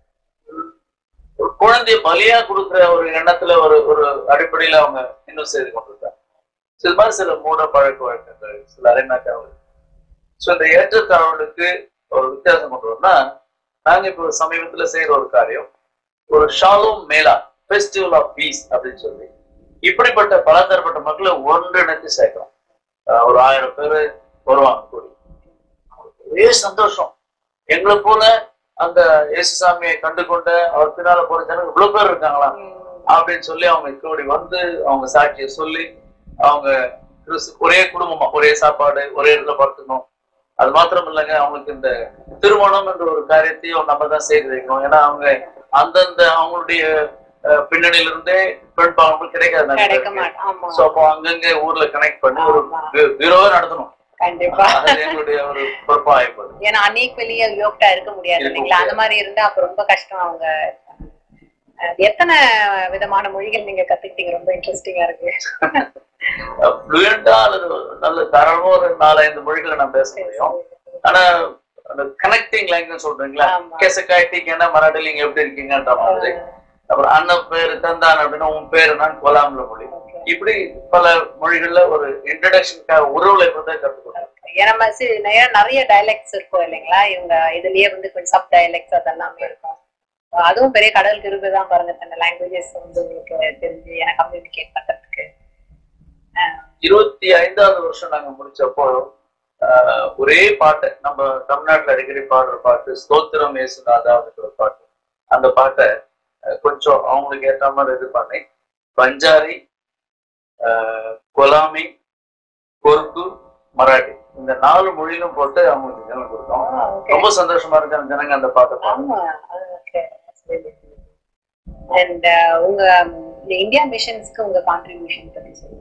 ஒரு குழந்தைய பலியா கொடுக்குற ஒரு எண்ணத்துல ஒரு ஒரு அடிப்படையில அவங்க இன்னும் செய்து கொண்டிருக்காங்க சில மாதிரி சில மூட பழக்க வழக்கங்கள் சில அரைநாட்டங்கள் ஸோ இந்த ஏற்றத்தாழ்வுகளுக்கு ஒரு வித்தியாசம் கொண்டு வரணும்னா நாங்க இப்போ சமீபத்துல செய்யற ஒரு காரியம் ஒரு ஷாலும் மேலா ஃபெஸ்டிவல் ஆஃப் பீஸ் அப்படின்னு சொல்லி இப்படிப்பட்ட பலதரப்பட்ட மக்களை ஒன்றிணைத்து சேர்க்கிறோம் அஹ் ஒரு ஆயிரம் பேர் வருவாங்க கூடி ஒரே சந்தோஷம் எங்களை போல அந்த இயேசுசாமியை கண்டு கொண்ட அவர் பின்னால போற ஜனங்க இவ்வளவு பேர் இருக்காங்களா அப்படின்னு சொல்லி அவங்க கூடி வந்து அவங்க சாட்சியை சொல்லி அவங்க கிறிஸ்து ஒரே குடும்பமா ஒரே சாப்பாடு ஒரே இடத்துல பார்த்துக்கணும் அது மாத்திரம் இல்லைங்க அவங்களுக்கு இந்த திருமணம் என்ற ஒரு காரியத்தையும் நம்ம தான் செய்து வைக்கணும் ஏன்னா அவங்க அந்தந்த அவங்களுடைய அஹ், பின்னணியில இருந்தே பெண் பாவங்கள் கிடைக்காது நிறைய கிடைக்க பேருக்கு. மாட்டோம் ஆமா சோ அப்போ அங்கங்க ஊர்ல கனெக்ட் பண்ணி ஒரு ஆமா. பி- பியூரோவே நடத்தணும் கண்டிப்பா அது எங்களுடைய ஒரு பொறுப்பா ஆயிப்போகுது ஏன்னா அன்ஈக்வலியா யோக்டா இருக்க முடியாது இருக்க இல்லைங்களா அந்த மாதிரி இருந்தா அப்ப ரொம்ப கஷ்டம் அவங்க அஹ், எத்தனை விதமான மொழிகள் நீங்க கத்துக்கிட்டீங்க ரொம்ப இன்ட்ரெஸ்டிங்கா இருக்கு ஃப்ளூயண்டா அல்லது நல்ல தரமா ஒரு நாலஞ்சு மொழிகளை நான் பேச முடியும் ஆனா அந்த கனெக்டிங் லாங்குவேஜ் சொல்றீங்களா ஆமா. கேசக்காய்டிக்கு என்ன மராட்டி நீங்க எப்படி இருக்கீங்கன்ற மாதிரி அப்புறம் அண்ணன் பேரு தந்தான் அப்படின்னா உன் பேரு தான் கொலாம்ல மொழி Okay. இப்படி பல மொழிகள்ல ஒரு இன்ட்ரடக்ஷனுக்காக உறவுல இருந்தே கத்துக்கணும் ஏன்னா நம்ம சி- நிறைய நிறைய டயலெக்ட்ஸ் இருக்கும் இல்லைங்களா இவங்க இதுலயே வந்து கொஞ்சம் சப் டயலெக்ட்ஸ் அதெல்லாமே இருக்கும் அதுவும் பெரிய கடல் கிருபி தான் பாருங்க தன்னை லாங்குவேஜஸ் வந்து உங்களுக்கு தெரிஞ்சு எனக்கு கம்யூனிகேட் பண்றதுக்கு இருபத்தி ஐந்தாவது வருஷம் நாங்க முடிச்சப்போ ஆஹ், ஒரே பாட்டு நம்ம தமிழ்நாட்டுல அடிக்கடி பாடுற பாட்டு ஸ்தோத்திரம் ஏசுநாதா அப்படின்ற ஒரு பாட்டு அந்த பாட்டை அஹ், கொஞ்சம் அவங்களுக்கு ஏற்ற மாதிரி இது பண்ணி பஞ்சாரி ஆஹ், கொலாமி கொருக்கு மராட்டி இந்த நாலு மொழியிலும் போட்டு அவங்களுக்கு ஜனம் கொடுத்தோம் ரொம்ப சந்தோஷமா இருக்கு அந்த ஜனங்க அந்த பாட்டை பாடுங்க ஆமா அண்ட் உங்க இந்த இந்தியா மிஷன்ஸ்க்கு உங்க கான்ட்ரிபியூஷன் பத்தி சொல்லுங்க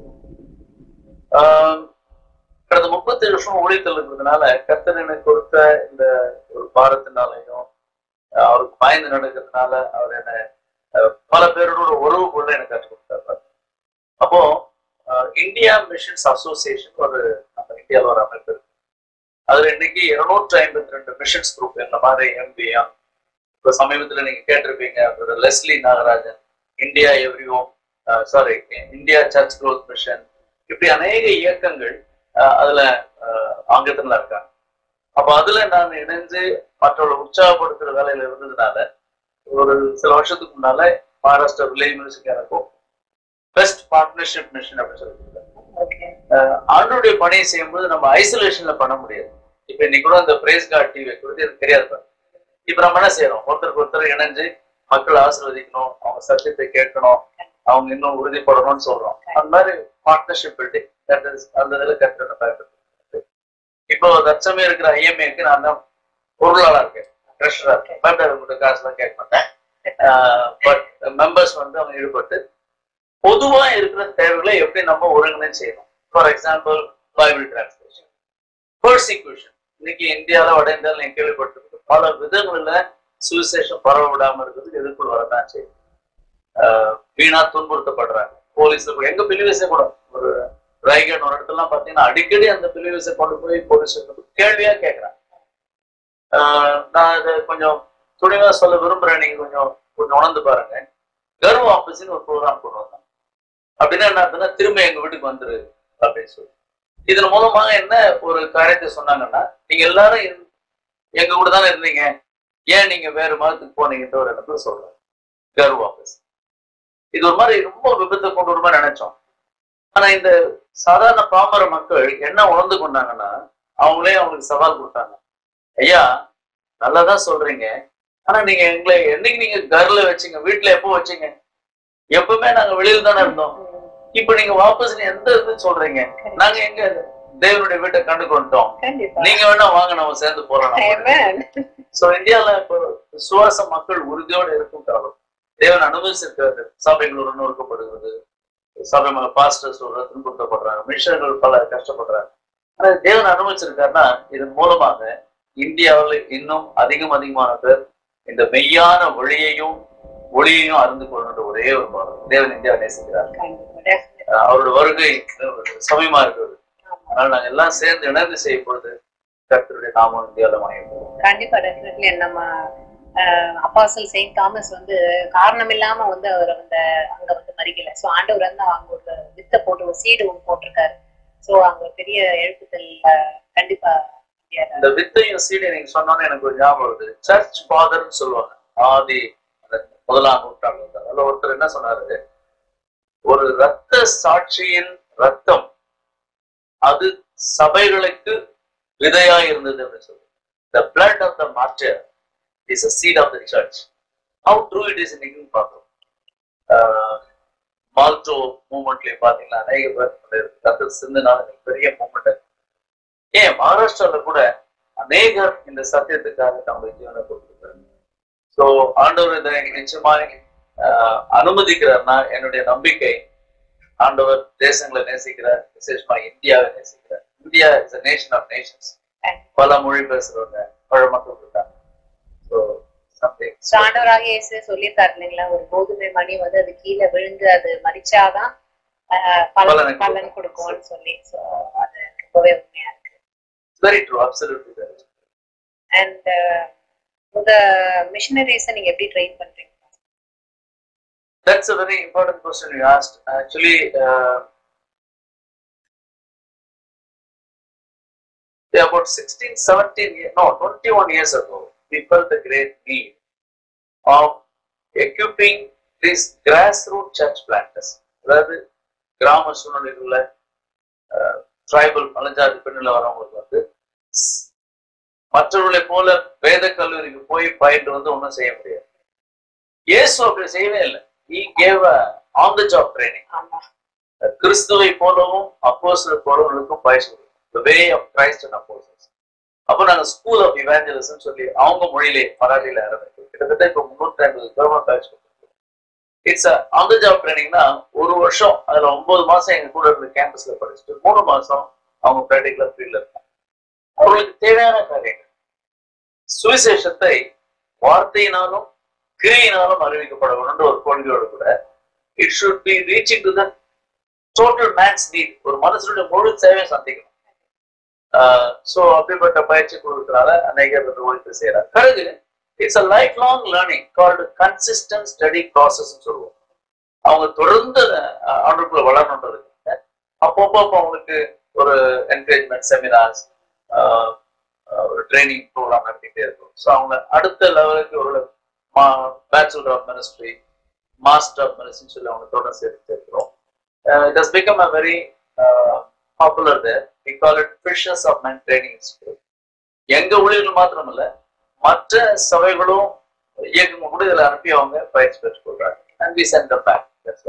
ஆஹ் கடந்த முப்பத்தி வருஷம் ஊழியத்தில் இருக்கிறதுனால கர்த்தர் எனக்கு கொடுத்த இந்த ஒரு பாரத்தினாலையும் ஆஹ் அவருக்கு பயந்து நடக்கிறதுனால அவர் என்ன ஆஹ் பல பேரோட உறவு கொள்ள எனக்கு கற்றுக் கொடுத்தாரு அப்போ ஆஹ் இந்தியா மிஷன்ஸ் அசோசியேஷன் ஒரு நம்ம இந்தியாவில் ஒரு அமைப்பு இருக்கு அதுல இன்னைக்கு இருநூற்றி ஐம்பத்தி ரெண்டு மிஷன்ஸ் குரூப் இந்த மாதிரி எம்பிஎம் இப்ப சமீபத்துல நீங்க கேட்டிருப்பீங்க ஒரு Leslie Nagarajan India every home sorry India church growth mission இப்படி அநேக இயக்கங்கள் அஹ், அதுல அஹ், ஆங்கிலத்துல இருக்காங்க அப்ப அதுல நான் இணைஞ்சு மற்றவர்களை உற்சாகப்படுத்துற வேலையில இருந்ததுனால ஒரு சில வருஷத்துக்கு முன்னால மகாராஷ்டிரா வில்லேஜ் மியூசிக் எனக்கும் பெஸ்ட் பார்ட்னர்ஷிப் மிஷன் அப்படின்னு சொல்லி ஓகே ஆண்டோடைய பணியை செய்யும்போது நம்ம ஐசோலேஷன்ல பண்ண முடியாது இப்ப இன்னைக்கு கூட அந்த பிரேஸ் கார்டு டிவி வைக்கிறது எனக்கு தெரியாது பாருங்க. இப்ப நம்ம என்ன செய்யறோம் ஒருத்தருக்கு ஒருத்தர் இணைஞ்சு மக்கள் ஆசீர்வதிக்கணும் அவங்க சத்தியத்தை கேட்கணும் அவங்க இன்னும் உறுதிப்படணும்னு சொல்றோம் அந்த மாதிரி பார்ட்னர்ஷிப் பில்டிங் அந்த இதுல கற்று பயன்படுத்தி இப்போ தற்சமயம் இருக்கிற ஐஎம்ஏக்கு நான் தான் பொருளாளா இருக்கேன் ட்ரெஷரா இருக்கேன் பட் உங்கள்கிட்ட காசுலாம் கேட்க மாட்டேன் பட் மெம்பர்ஸ் வந்து அவங்க ஈடுபட்டு பொதுவா இருக்கிற தேவைகளை எப்படி நம்ம ஒருங்கிணைந்து செய்யணும் for example Bible translation persecution இன்னைக்கு இந்தியால வட இந்தியாவில் நீங்க கேள்விப்பட்டிருக்கு பல விதங்கள்ல சுவிசேஷம் பரவ விடாம இருக்கிறதுக்கு எதிர்ப்பு வரதான் செய்யும் ஆஹ் வீணா துன்புறுத்தப்படுறாங்க போலீஸ் எங்க பிலிவீசை கூட ஒரு ரைகன் ஒரு இடத்துலாம் பாத்தீங்கன்னா அடிக்கடி அந்த பிலிவீசை கொண்டு போய் போலீஸ் கேள்வியா கேட்கறாங்க ஆஹ் நான் இதை கொஞ்சம் துணிவா சொல்ல விரும்புறேன் நீங்க கொஞ்சம் கொஞ்சம் உணர்ந்து பாருங்க கர்வ ஆபீஸ்னு ஒரு ப்ரோக்ராம் கொண்டு வந்தாங்க அப்படின்னா என்ன அர்த்தம்னா திரும்ப எங்க வீட்டுக்கு வந்துரு அப்படின்னு சொல்லி இதன் மூலமாக என்ன ஒரு காரியத்தை சொன்னாங்கன்னா நீங்க எல்லாரும் இருந்- எங்க கூட தானே இருந்தீங்க ஏன் நீங்க வேற மதத்துக்கு போனீங்கன்ற ஒரு இடத்துல சொல்றேன் கர்வ ஆபீஸ் இது ஒரு மாதிரி ரொம்ப விபத்தை கொண்டு வர மாதிரி நினைச்சோம் ஆனா இந்த சாதாரண பாமர மக்கள் என்ன உணர்ந்து கொண்டாங்கன்னா அவங்களே அவங்களுக்கு சவால் கொடுத்தாங்க ஐயா நல்லாதான் சொல்றீங்க ஆனா நீங்க எங்களை என்னைக்கு நீங்க கர்ல வச்சீங்க வீட்டுல எப்போ வச்சீங்க எப்பவுமே நாங்க வெளியில தானே இருந்தோம் இப்ப நீங்க வாபஸ் நீ எந்த இதுன்னு சொல்றீங்க நாங்க எங்க தேவனுடைய வீட்டை கண்டு கொண்டோம் கண்டிப்பா நீங்க வேணா வாங்க நம்ம சேர்ந்து போறோம் Amen. சோ இந்தியால இப்போ விசுவாச மக்கள் உறுதியோடு இருக்கும் காலம் தேவன் அனுபவிச்சிருக்காரு சபைகள் நொறுக்கப்படுகிறது சபை மக பாஸ்டர்ஸ் ஒரு துன்புறுத்தப்படுறாங்க மிஷன்கள் பல கஷ்டப்படுறாங்க ஆனா தேவன் அனுபவிச்சிருக்காருன்னா இதன் மூலமாக இந்தியாவில் இன்னும் அதிகம் அதிகமான பேர் இந்த மெய்யான ஒளியையும் ஒளியையும் அறிந்து கொள்கின்ற ஒரே ஒரு பாடம் தேவன் இந்தியாவை நேசிக்கிறார் கண்டிப்பா definitely. அஹ் அவரோட வருகை சமயமா இருக்கிறது ஆமா. அதனால நாங்க எல்லாம் சேர்ந்து இணைந்து செய்யும் பொழுது கர்த்தருடைய நாமம் இந்தியாவில் மயம் கண்டிப்பா டெஃபினெட்லி நம்ம அப்பாசல் செயின்ட் தாமஸ் வந்து காரணம் இல்லாம வந்து அவர் வந்து அங்க வந்து மறிக்கல சோ ஆண்டவர் வந்து அங்க ஒரு வித்தை போட்டு ஒரு சீடு ஒன்று போட்டிருக்காரு சோ அங்க ஒரு பெரிய எழுப்புதல் அஹ், கண்டிப்பா இந்தியால இந்த வித்தையும் சீடை நீங்க சொன்னோன்னு எனக்கு ஒரு ஞாபகம் வருது சர்ச் ஃபாதர்னு சொல்லுவாங்க ஆதி அந்த முதலாம் நூற்றாண்டு அதுல ஒருத்தர் என்ன சொன்னாரு ஒரு ரத்த சாட்சியின் ரத்தம் அது சபைகளுக்கு விதையா இருந்தது அப்படின்னு சொல்லி the blood of the martyr is a seed of the church how true it is இன்னைக்குன்னு பார்க்கிறோம் ஆஹ் மால்டோ மூமெண்ட்லயும் பாத்தீங்கன்னா அநேக பேர் ரத்த சிந்துனால இன்னைக்கு பெரிய மூமெண்ட் ஏன் மகாராஷ்டிரால கூட அநேகர் இந்த சத்தியத்துக்காக தங்களுடைய ஜீவனை கொடுத்திருக்காங்க ஸோ ஆண்டவர் இதை நிச்சயமாக ஆஹ், அனுமதிக்கிறார்னா என்னுடைய நம்பிக்கை ஆண்டவர் தேசங்களை நேசிக்கிறார் விசேஷமா இந்தியாவை நேசிக்கிறார் India is nation of nations பல மொழி பேசுறவங்க பல மக்கள் இருக்காங்க ஸோ சம்திங் ஆண்டவராக இயேசு சொல்லியிருக்காரு இல்லைங்களா ஒரு கோதுமை மணி வந்து அது கீழே விழுந்து அது மறிச்சாதான் ஆஹ், பலன் பலனை கொடுக்கும். பலன் கொடுக்கும்னு சொல்லி சோ அது ரொம்பவே உண்மையா இருக்கு வெரி ட்ரூ அப்சல்யூட்லி அண்ட் உங்க மிஷினரிஸை நீங்க எப்படி ட்ரெயின் பண்றீங்க That's a very important question you asked. Actually, uh, yeah, about 16, 17, years, no, 21 years ago, we felt the great need of equipping these grassroots church planters. அதாவது கிராம சூழ்நிலைக்குள்ள ட்ரைபல் மலஞ்சாதி பெண்ணில் வரவங்களுக்கு வந்து ஸ்- மற்றவர்களை போல வேத கல்லூரிக்கு போய் பயின்று வந்து ஒன்றும் செய்ய முடியாது இயேசு அப்படி செய்யவே இல்லை he gave a on the job training ஆமா கிறிஸ்துவை போலவும் அப்போஸ்தலர் போலவங்களுக்கும் பயிற்சி கொடுக்கும் the way of Christ and apostles அப்போ நாங்க ஸ்கூல் ஆஃப் இவாஞ்சலிசம் சொல்லி அவங்க மொழியிலே மராட்டியில ஆரம்பிக்கும் கிட்டத்தட்ட இப்போ முன்னூத்தி ஐம்பது கவர்மெண்ட் பயிற்சி கொடுத்துருக்கோம் இட்ஸ் ஆன் த ஜாப் ட்ரைனிங்னா ஒரு வருஷம் அதுல ஒன்பது மாசம் எங்க கூட இருந்து கேம்பஸ்ல படிச்சுட்டு மூணு மாசம் அவங்க ப்ராக்டிகலா ஃபீல்ட்ல இருக்காங்க அவர்களுக்கு தேவையான காரியங்கள் சுவிசேஷத்தை வார்த்தையினாலும் கிரியினாலும் அறிவிக்கப்பட வேண்டும் ஒரு கொள்கையோடு கூட it should be reaching to the total man's need ஒரு மனுஷனுடைய முழு தேவையை சந்திக்கணும் ஸோ அப்படிப்பட்ட பயிற்சி கொடுக்கறதால அநேகர் வந்து ஒழிப்பு செய்யறாங்க பிறகு it's a lifelong learning called consistent study process சொல்லுவோம் அவங்க தொடர்ந்து ஆண்டுக்குள்ள வளரணுன்றது அப்பப்போ அப்போ அவங்களுக்கு ஒரு என்கரேஜ்மெண்ட் செமினார்ஸ் ஒரு ட்ரைனிங் ப்ரோக்ராம் நடத்திட்டே இருக்கும் ஸோ அவங்க அடுத்த லெவலுக்கு ஒரு bachelor of ministry master of ministry சொல்லி அவங்க தொடர்ந்து சேர்த்து இருக்கிறோம் it has become a very popular there we call it fishers of men training school எங்க ஊழியர்கள் மாத்திரம் இல்ல மற்ற சபைகளும் இயக்கமும் கூட இதுல அனுப்பி அவங்க பயிற்சி பெற்றுக் கொள்றாங்க அண்ட் வி சென்ட் பேக்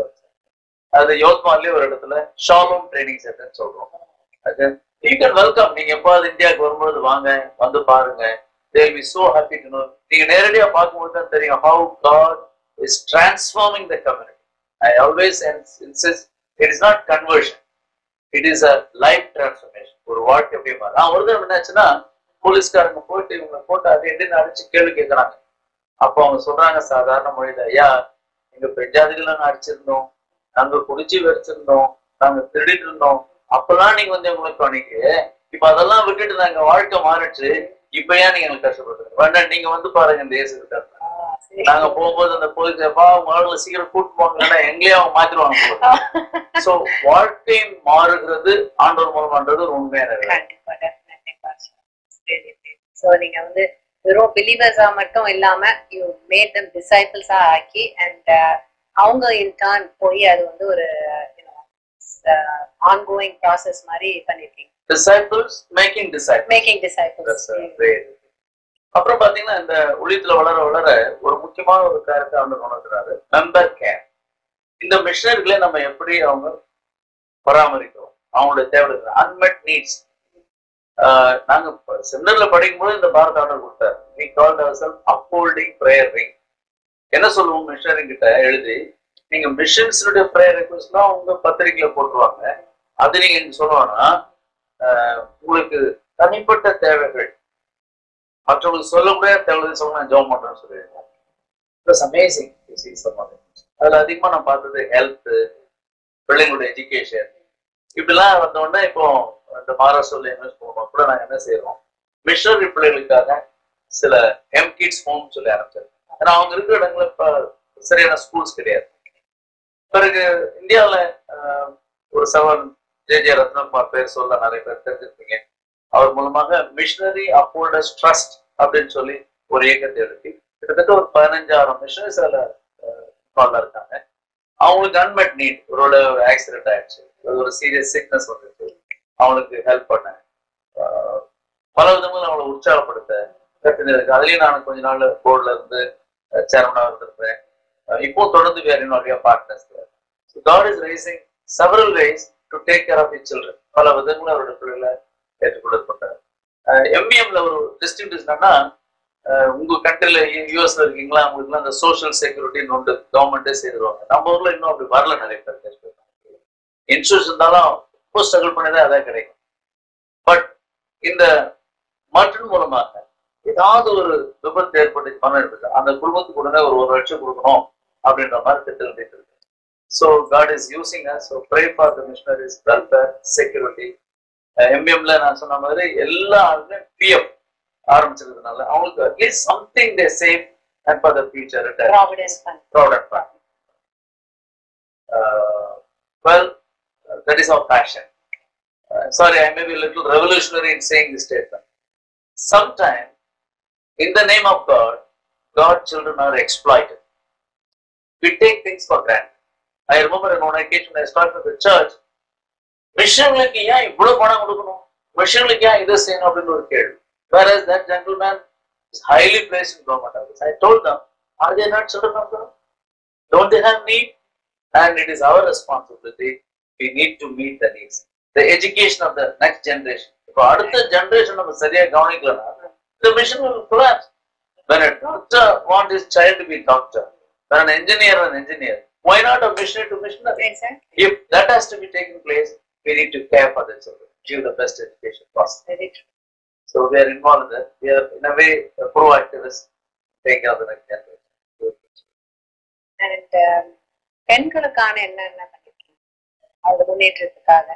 அது யோத்மாலே ஒரு இடத்துல ஷாலோம் ட்ரைனிங் சென்டர்னு சொல்றோம் அது யூ கேன் வெல்கம் நீங்க எப்பாவது இந்தியாவுக்கு வரும்போது வாங்க வந்து பாருங்க they'll be so happy to know நீங்க நேரடியா பார்க்கும்போது தான் தெரியும் how God is transforming the community I always insist it is not conversion it is a life transformation ஒரு வாழ்க்கை எப்படி மாறும் நான் ஒரு தடவை என்னாச்சுன்னா போலீஸ்காரங்க போயிட்டு இவங்க போட்டு அது என்னன்னு அடிச்சு கேள்வி கேட்கறாங்க அப்போ அவங்க சொல்றாங்க சாதாரண மொழியில ஐயா எங்க பெஞ்சாதிகளை நாங்க அடிச்சிருந்தோம் நாங்க குடிச்சு வச்சிருந்தோம் நாங்க திருடிட்டு இருந்தோம் அப்பெல்லாம் நீங்க வந்து உங்களுக்கு அன்னைக்கு இப்ப அதெல்லாம் விட்டுட்டு நாங்க வாழ்க்கை மாறிடுச்சு இப்ப ஏன் நீங்க எங்களுக்கு கஷ்டப்படுறீங்க வேண்டாம் நீங்க வந்து பாருங்க இந்த ஏசு நாங்க போகும்போது அந்த போலீஸ் அப்பா உங்க ஆளுங்களை சீக்கிரம் கூட்டு போங்க இல்லைன்னா எங்கேயே அவங்க மாத்திருவாங்க சோ வாழ்க்கை மாறுகிறது ஆண்டவர் மூலமான்றது ஒரு உண்மையான வேலை. கண்டிப்பா டெஃபினெட்லி சரி சோ நீங்க வந்து வெறும் பிலீவர்ஸா மட்டும் இல்லாம யூ மேட் தம் டிசைபிள்ஸா ஆக்கி அண்ட் அவங்க இன் டர்ன் போய் அது வந்து ஒரு ஆன்கோயிங் ப்ராசஸ் மாதிரி பண்ணிருக்கீங்க disciples making disciples making That's disciples a great thing. அப்புறம் பாத்தீங்கன்னா இந்த ஊழியத்துல வளர வளர ஒரு முக்கியமான ஒரு காரியத்தை வந்து உணர்கிறாரு மெம்பர் கேர் இந்த மிஷனரிகளை நம்ம எப்படி அவங்க பராமரிக்கிறோம் அவங்களுடைய தேவை அன்மெட் நீட்ஸ் நாங்க செமினர்ல படிக்கும்போது இந்த பாரத் ஆர்டர் கொடுத்தாரு we called our self upholding prayer ring என்ன சொல்லுவோம் மிஷனரி கிட்ட எழுதி நீங்க மிஷன்ஸுடைய ப்ரேயர் ரெக்வஸ்ட்லாம் உங்க பத்திரிக்கையில போட்டுருவாங்க அது நீங்க இங்க சொல்லணும்னா ஆஹ் உங்களுக்கு தனிப்பட்ட தேவைகள் மற்றவங்களுக்கு சொல்ல முடியாத தேவை சொல்ல நான் ஜோம் பண்றேன்னு சொல்லியிருக்கேன் இட்ஸ் அமேசிங் அதுல அதிகமா நான் பார்த்தது ஹெல்த் பிள்ளைங்களுடைய எஜுகேஷன் இப்படிலாம் வந்த உடனே இப்போ இந்த மகாராஷ்டிரில் இன்வெஸ்ட் பண்ணுவோம் கூட நாங்க என்ன செய்யறோம் மிஷனரி பிள்ளைகளுக்காக சில எம் கிட்ஸ் ஹோம் சொல்லி ஆரம்பிச்சிருக்கோம் ஏன்னா அவங்க இருக்கிற இடங்கள்ல இப்ப சரியான ஸ்கூல்ஸ் கிடையாது பிறகு இந்தியாவில் ஒரு சவன் ஜே ஜே ரத்னகுமார் பேர் சொல்ல நிறைய பேர் தெரிஞ்சிருப்பீங்க அவர் மூலமாக மிஷனரி அப்போல்டர்ஸ் ட்ரஸ்ட் அப்படின்னு சொல்லி ஒரு இயக்கத்தை எழுப்பி கிட்டத்தட்ட ஒரு பதினஞ்சாயிரம் மிஷனரிஸ் அதில் இன்வால்வ் இருக்காங்க அவங்களுக்கு அன்மெட் நீட் ஒரு ஒரு ஆக்சிடென்ட் ஆயிடுச்சு ஒரு சீரியஸ் சிக்னஸ் வந்துருக்கு அவங்களுக்கு ஹெல்ப் பண்ண ஆஹ் பல விதங்களும் அவங்களை உற்சாகப்படுத்த கற்றுருக்கு அதுலயும் நான் கொஞ்ச நாள் போர்டில் இருந்து சேர்மனாக இருந்திருப்பேன் அஹ் இப்போ தொடர்ந்து வேற நிறைய partners God is raising several ways to take care of it children பல விதங்களும் அவருடைய பிள்ளைகளை ஏற்றுக்கொள்ளப்பட்டார் எம்இஎம்ல ஒரு டிஸ்ட்ரிக்ட் என்னன்னா அஹ், உங்க கண்ட்ரில யூஎஸ்ல இருக்கீங்களா உங்களுக்கு அந்த சோஷியல் செக்யூரிட்டின்னு உண்டு கவர்மெண்டே செய்திருவாங்க நம்ம ஊர்ல இன்னும் அப்படி வரல நிறைய பேர் இன்சூரன்ஸ் இருந்தாலும் ரொம்ப ஸ்ட்ரகிள் பண்ணதே அதான் கிடைக்கும் பட் இந்த மட்டன் மூலமாக ஏதாவது ஒரு விபத்து ஏற்பட்டு பணம் எடுத்துட்டு அந்த குடும்பத்துக்கு உடனே ஒரு ஒரு லட்சம் கொடுக்கணும் அப்படின்ற மாதிரி திட்டம் இருக்கு so God is using so pray for the missionaries welfare security எம்எம்ல நான் சொன்ன மாதிரி எல்லா ஆளுமே பிஎஃப் ஆரம்பிச்சிருக்கிறதுனால அவங்களுக்கு at least something they save and for the future providence fund product uh, well, uh, that is our passion. Uh, sorry, I may be a little revolutionary in saying this statement. Sometimes, in the name of God, God children are exploited. We take things for granted. I remember on one occasion I started the church, மிஷன்களுக்கு ஏன் இவ்வளவு பணம் கொடுக்கணும் மிஷன்களுக்கு ஏன் இதை செய்யணும் அப்படின்னு ஒரு கேள்வி whereas that gentleman is highly placed in government office. I told them, are they not children of God? Don't they have need? And it is our responsibility. We need to meet the needs. The education of the next generation. இப்போ அடுத்த ஜெனரேஷன் நம்ம சரியா கவனிக்கலனா the mission will collapse. When a doctor wants his child to be doctor, when an engineer an engineer, why not a missionary to missionary? Exact If that has to be taken place, we need to care for the children, give the best education possible. Very true So we are involved in that. We are in a way a proactivist, take care of the next generation. And பெண்களுக்கான என்னென்ன பண்ணிருக்கீங்க அவங்க முன்னேற்றத்துக்காக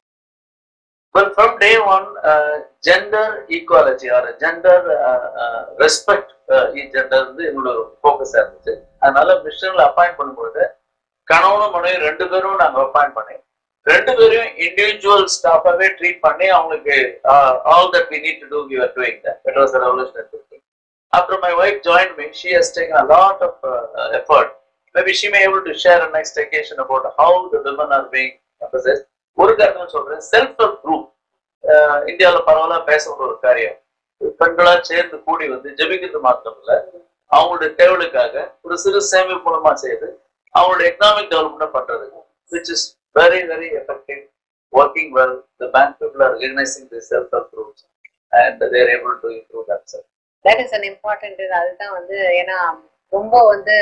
Well, from day one, uh, gender equality or gender uh, uh, respect uh, each gender வந்து என்னோட ஃபோக்கஸா இருந்துச்சு அதனால மிஷன்ல அப்பாயிண்ட் பண்ணும்போது கணவனும் மனைவி ரெண்டு பேரும் நாங்க அப்பாயிண்ட் பண்ணி ரெண்டு பேரையும் இண்டிவிஜுவல் ஸ்டாஃபாவே ட்ரீட் பண்ணி அவங்களுக்கு all that we need to do we are doing that it was revolutionary thinking after my wife join me she has taken a lot of effort maybe she may able to share a next occasion about how the women are being emphasized ஒரு காரணம் சொல்றேன் செல்ஃப் ஹெல்ப் குரூப் இந்தியாவில் பரவலா பேசக்கூடிய ஒரு காரியம் பெண்களா சேர்ந்து கூடி வந்து ஜெபிக்கிறது மாத்திரம் இல்ல அவங்களுடைய தேவைகளுக்காக ஒரு சிறு சேமிப்பு மூலமா செய்து அவங்களுடைய எக்கனாமிக் டெவலப்மெண்ட் பண்றது which is very very effective working well the bank people are recognising the self help groups and they're able to improve that cell that is an important அதுதான் வந்து ஏன்னா ரொம்ப வந்து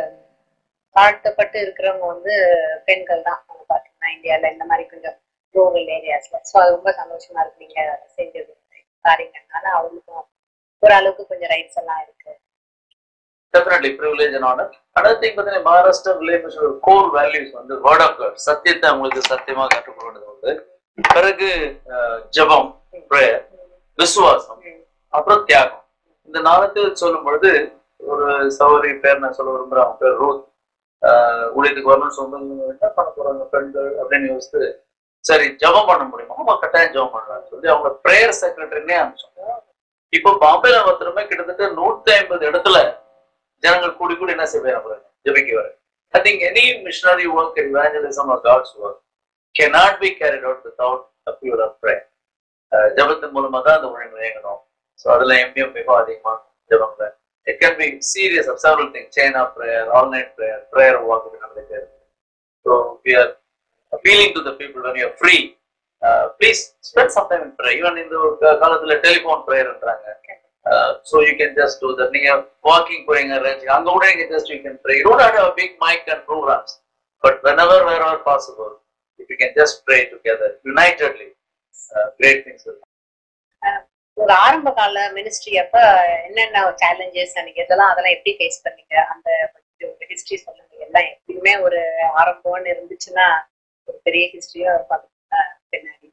தாழ்த்தப்பட்டு இருக்கிறவங்க வந்து பெண்கள் தான் வந்து பாத்தீங்கன்னா இந்தியால இந்த மாதிரி கொஞ்சம் ரூரல் ஏரியாஸ்ல ஸோ அது ரொம்ப சந்தோஷமா இருக்கு நீங்க செஞ்சது காரியங்கள்னால அவங்களுக்கும் ஓரளவுக்கு கொஞ்சம் ரைட்ஸ் எல்லாம் இருக்கு டெஃபினெட்லி ப்ரிவிலேஜ் அண்ட் ஆனர் அடுத்த திங் பார்த்தீங்கன்னா மகாராஷ்டிரா வில்லேஜ் கோர் வேல்யூஸ் வந்து வேர்ட் ஆஃப் காட் சத்தியத்தை அவங்களுக்கு சத்தியமா கற்றுக் கொடுக்கிறது வந்து பிறகு அஹ், ஜெபம் prayer, விசுவாசம் அப்புறம் தியாகம் இந்த நாளத்தில் சொல்லும் பொழுது ஒரு சௌரி பேர் நான் சொல்ல விரும்புறேன் அவங்க பேர் ரூத் ஆஹ் ஊழியத்துக்கு வரணும்னு சொந்தங்க என்ன பண்ண போறாங்க பெண்கள் அப்படின்னு யோசித்து சரி ஜெபம் பண்ண முடியுமா ஆமா கட்டாயம் ஜெபம் பண்ணலாம்னு சொல்லி அவங்க பிரேயர் செக்ரட்டரினே அனுப்பிச்சோம் இப்போ பாம்பேல ஒருத்தருமே கிட்டத்தட்ட நூத்தி ஐம்பது இடத்துல ஜனங்கள் கூடி கூடி என்ன செய்ய போறாங்க ஜெபிக்க வர I think any missionary work evangelism or God's work cannot be carried out without a pure of prayer. Ah ஜெபத்தின் மூலமா தான் அந்த ஊழியம் இயங்கணும் ஸோ அதுல எம்எம் மிக அதிகமா ஜெபங்க it can be series of several thing chain of prayer all night prayer prayer வாக்கு நடந்துட்டு so we are appealing to the people when you are free please spend some time in prayer even இந்த ஒரு கா- காலத்துல டெலிஃபோன் ப்ரேயர்ன்றாங்க so you can just do that நீங்க வாக்கிங் போறீங்க range, அங்க கூட நீங்க just you can pray you don't have a big mic and programs but whenever wherever possible if you can just pray together unitedly uh, great things will happen. ஒரு ஆரம்ப கால மினிஸ்ட்ரி அப்ப என்னென்ன சேலஞ்சஸ் நீங்க இதெல்லாம் அதெல்லாம் எப்படி ஃபேஸ் பண்ணீங்க அந்த ஹிஸ்டரி சொல்லுங்க எல்லாம் எப்பயுமே ஒரு ஆரம்பம்னு இருந்துச்சுன்னா ஒரு பெரிய ஹிஸ்டரியா பாத்தீங்கன்னா பின்னாடி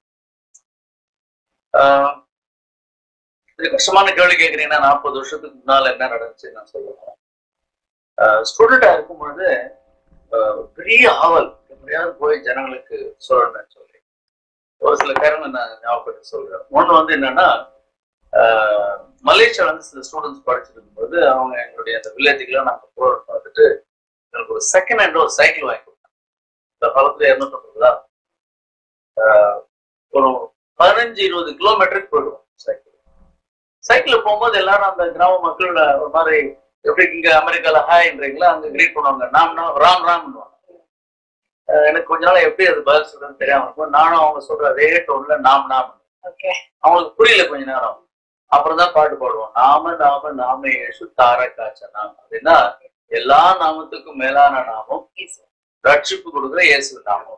ஆஹ் இது கஷ்டமான கேள்வி கேட்குறீங்கன்னா நாற்பது வருஷத்துக்கு முன்னால என்ன நடந்துச்சு நான் சொல்லுவேன் ஸ்டூடெண்டா இருக்கும்பொழுது ஆஹ் பெரிய ஆவல் எப்படியாவது போய் ஜனங்களுக்கு சொல்லணும்னு சொல்லி ஒரு சில காரணங்கள் நான் ஞாபகப்படுத்தி சொல்றேன் ஒண்ணு வந்து என்னன்னா ஆஹ் மலேசியால வந்து சில ஸ்டூடெண்ட்ஸ் படிச்சுட்டு இருக்கும்போது அவங்க எங்களுடைய அந்த வில்லேஜுக்குலாம் நாங்க போறோம் பார்த்துட்டு எனக்கு ஒரு செகண்ட் ஹேண்ட் ஒரு சைக்கிள் வாங்கி கொடுத்தாங்க இந்த காலத்துல இருநூத்தி தான் ஒரு பதினஞ்சு இருபது கிலோமீட்டருக்கு போயிடுவோம் சைக்கிள் சைக்கிள் போகும்போது எல்லாரும் அந்த கிராம மக்கள் ஒரு மாதிரி எப்படி இங்க அமெரிக்கால ஹாய்ன்றீங்களா அங்க கிரீட் பண்ணுவாங்க நாம் நாம் ராம் ராம்னுவாங்க அஹ் எனக்கு கொஞ்ச நாள் எப்படி அது பதில் சொல்றதுன்னு தெரியாம இருக்கும் நானும் அவங்க சொல்ற அதே டோன்ல நாம் நாம் ஓகே அவங்களுக்கு புரியல கொஞ்ச நேரம் அப்புறம் தான் பாட்டு பாடுவோம் நாம நாம நாம ஏசு தார காச்சனா அப்படின்னா எல்லா நாமத்துக்கும் மேலான நாமம் இயேசு. ரட்சிப்பு கொடுக்குற இயேசு நாமம்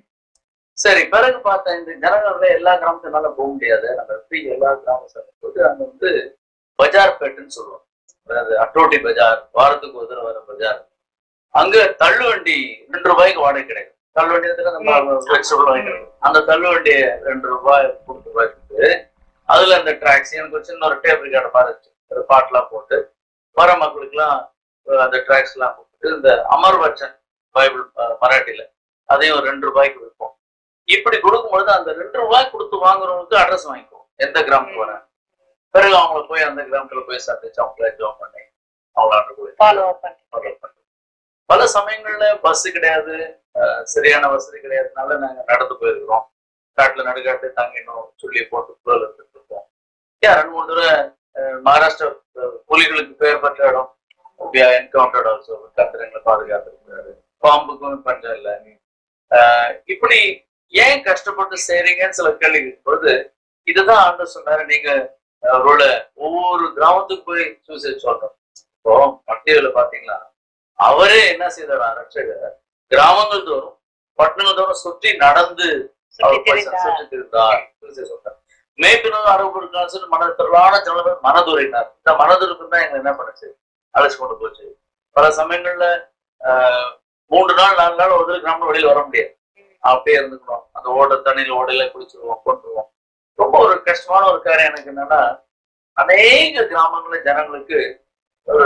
சரி பிறகு பார்த்தா இந்த ஜனங்கள்ல எல்லா கிராமத்தினால போக முடியாது நம்ம எப்படி எல்லா கிராமம் போது அங்க வந்து பஜார் பேட்டுன்னு சொல்லுவோம் அதாவது அட்டோட்டி பஜார் வாரத்துக்கு ஒரு தடவை வர பஜார் அங்க தள்ளுவண்டி ரெண்டு ரூபாய்க்கு வாடகை கிடைக்கும் தள்ளுவண்டி வந்து நம்ம ம். வெஜிடபிள் வாங்கிக்கிறோம் அந்த தள்ளுவண்டியை ரெண்டு ரூபாய் கொடுத்து வச்சுட்டு அதுல அந்த ட்ராக்ஸ் எனக்கு ஒரு சின்ன ஒரு டேபிள் கார்டு மாதிரி இருந்துச்சு ஒரு பாட்டெல்லாம் போட்டு வர மக்களுக்கெல்லாம் அஹ், அந்த ட்ராக்ஸ் எல்லாம் கொடுத்துட்டு இந்த அமர் வச்சன் பைபிள் அஹ், மராட்டியில அதையும் ஒரு ரெண்டு ரூபாய்க்கு விற்போம் இப்படி கொடுக்கும்பொழுது அந்த ரெண்டு ரூபாய் கொடுத்து வாங்குறவங்களுக்கு அட்ரஸ் வாங்கிக்குவோம் எந்த கிராமத்துக்கு வரேன் பிறகு அவங்கள போய் அந்த கிராமத்துல போய் சந்திச்சு அவங்கள ஜோம் பண்ணி அவங்களாண்ட போய் ஃபாலோ அப் பண்ணி follow பண்றது. பல சமயங்கள்ல பஸ் கிடையாது அஹ், சரியான வசதி கிடையாதுனால நாங்க நடந்து போயிருக்கிறோம் காட்டுல நடுக்காட்டு தங்கினோம் சொல்லி போட்டு புழல் இருந்துட்டு இருக்கோம் ஏன் ரெண்டு மூணு தடவை அஹ், மகாராஷ்டிரா அஹ், புலிகளுக்கு பெயர் பெற்ற இடம் என்கவுண்டர்ட் ஆல்சோ கத்திரங்களை பாதுகாத்துருக்காரு பாம்புக்கும் பஞ்சம் இல்லை அஹ், இப்படி ஏன் கஷ்டப்பட்டு செய்றீங்கன்னு சில கேள்வி இருக்கும்போது இதுதான் ஆண்டு சொன்னாரு நீங்க அவரோட ஒவ்வொரு கிராமத்துக்கு போய் சூசைட் சொல்றோம் இப்போ மத்தியில பாத்தீங்களா அவரே என்ன செய்தாரா ரட்சகர் கிராமங்கள் தோறும் பட்டணங்கள் தோறும் சுற்றி நடந்து அவர் சுற்றி திரிந்தார். சுற்றி திரிந்தார் சுவிசேஷம் சொல்றார். மேய்ப்பினும் அரவு சொல்லி மனத்திரளான ஜனங்கள் மனதுரைனார் இந்த மனதுருக்கு தான் எங்களை என்ன பண்ணுச்சு அழைச்சு கொண்டு போச்சு பல சமயங்கள்ல ஆஹ், மூன்று நாள் நாலு நாள் ஒரு கிராமம் வெளியில வர முடியாது அப்படியே இருந்துக்கணும் அந்த ஓட தண்ணியில ஓடையில குளிச்சிருவோம் கொண்டுருவோம் ரொம்ப ஒரு கஷ்டமான ஒரு காரியம் எனக்கு என்னன்னா அநேக கிராமங்கள ஜனங்களுக்கு ஒரு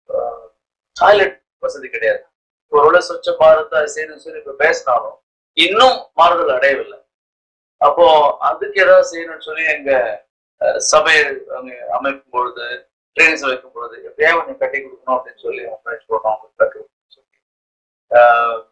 டாய்லெட் வசதி கிடையாது ஒருவேளை சொச்ச பாரத் அது செய்யணும்னு சொல்லி இப்ப பேசினாலும் இன்னும் மாறுதல் அடையவில்லை அப்போ அதுக்கு ஏதாவது செய்யணும்னு சொல்லி எங்க அஹ், சபை அங்க அமைக்கும் பொழுது ட்ரெயின்ஸ் வைக்கும் பொழுது எப்படியா கொஞ்சம் கட்டி கொடுக்கணும் அப்படின்னு சொல்லி முயற்சி பண்ணோம் அவங்களுக்கு கட்டி கொடுக்கணும்னு சொல்லி ஆஹ்,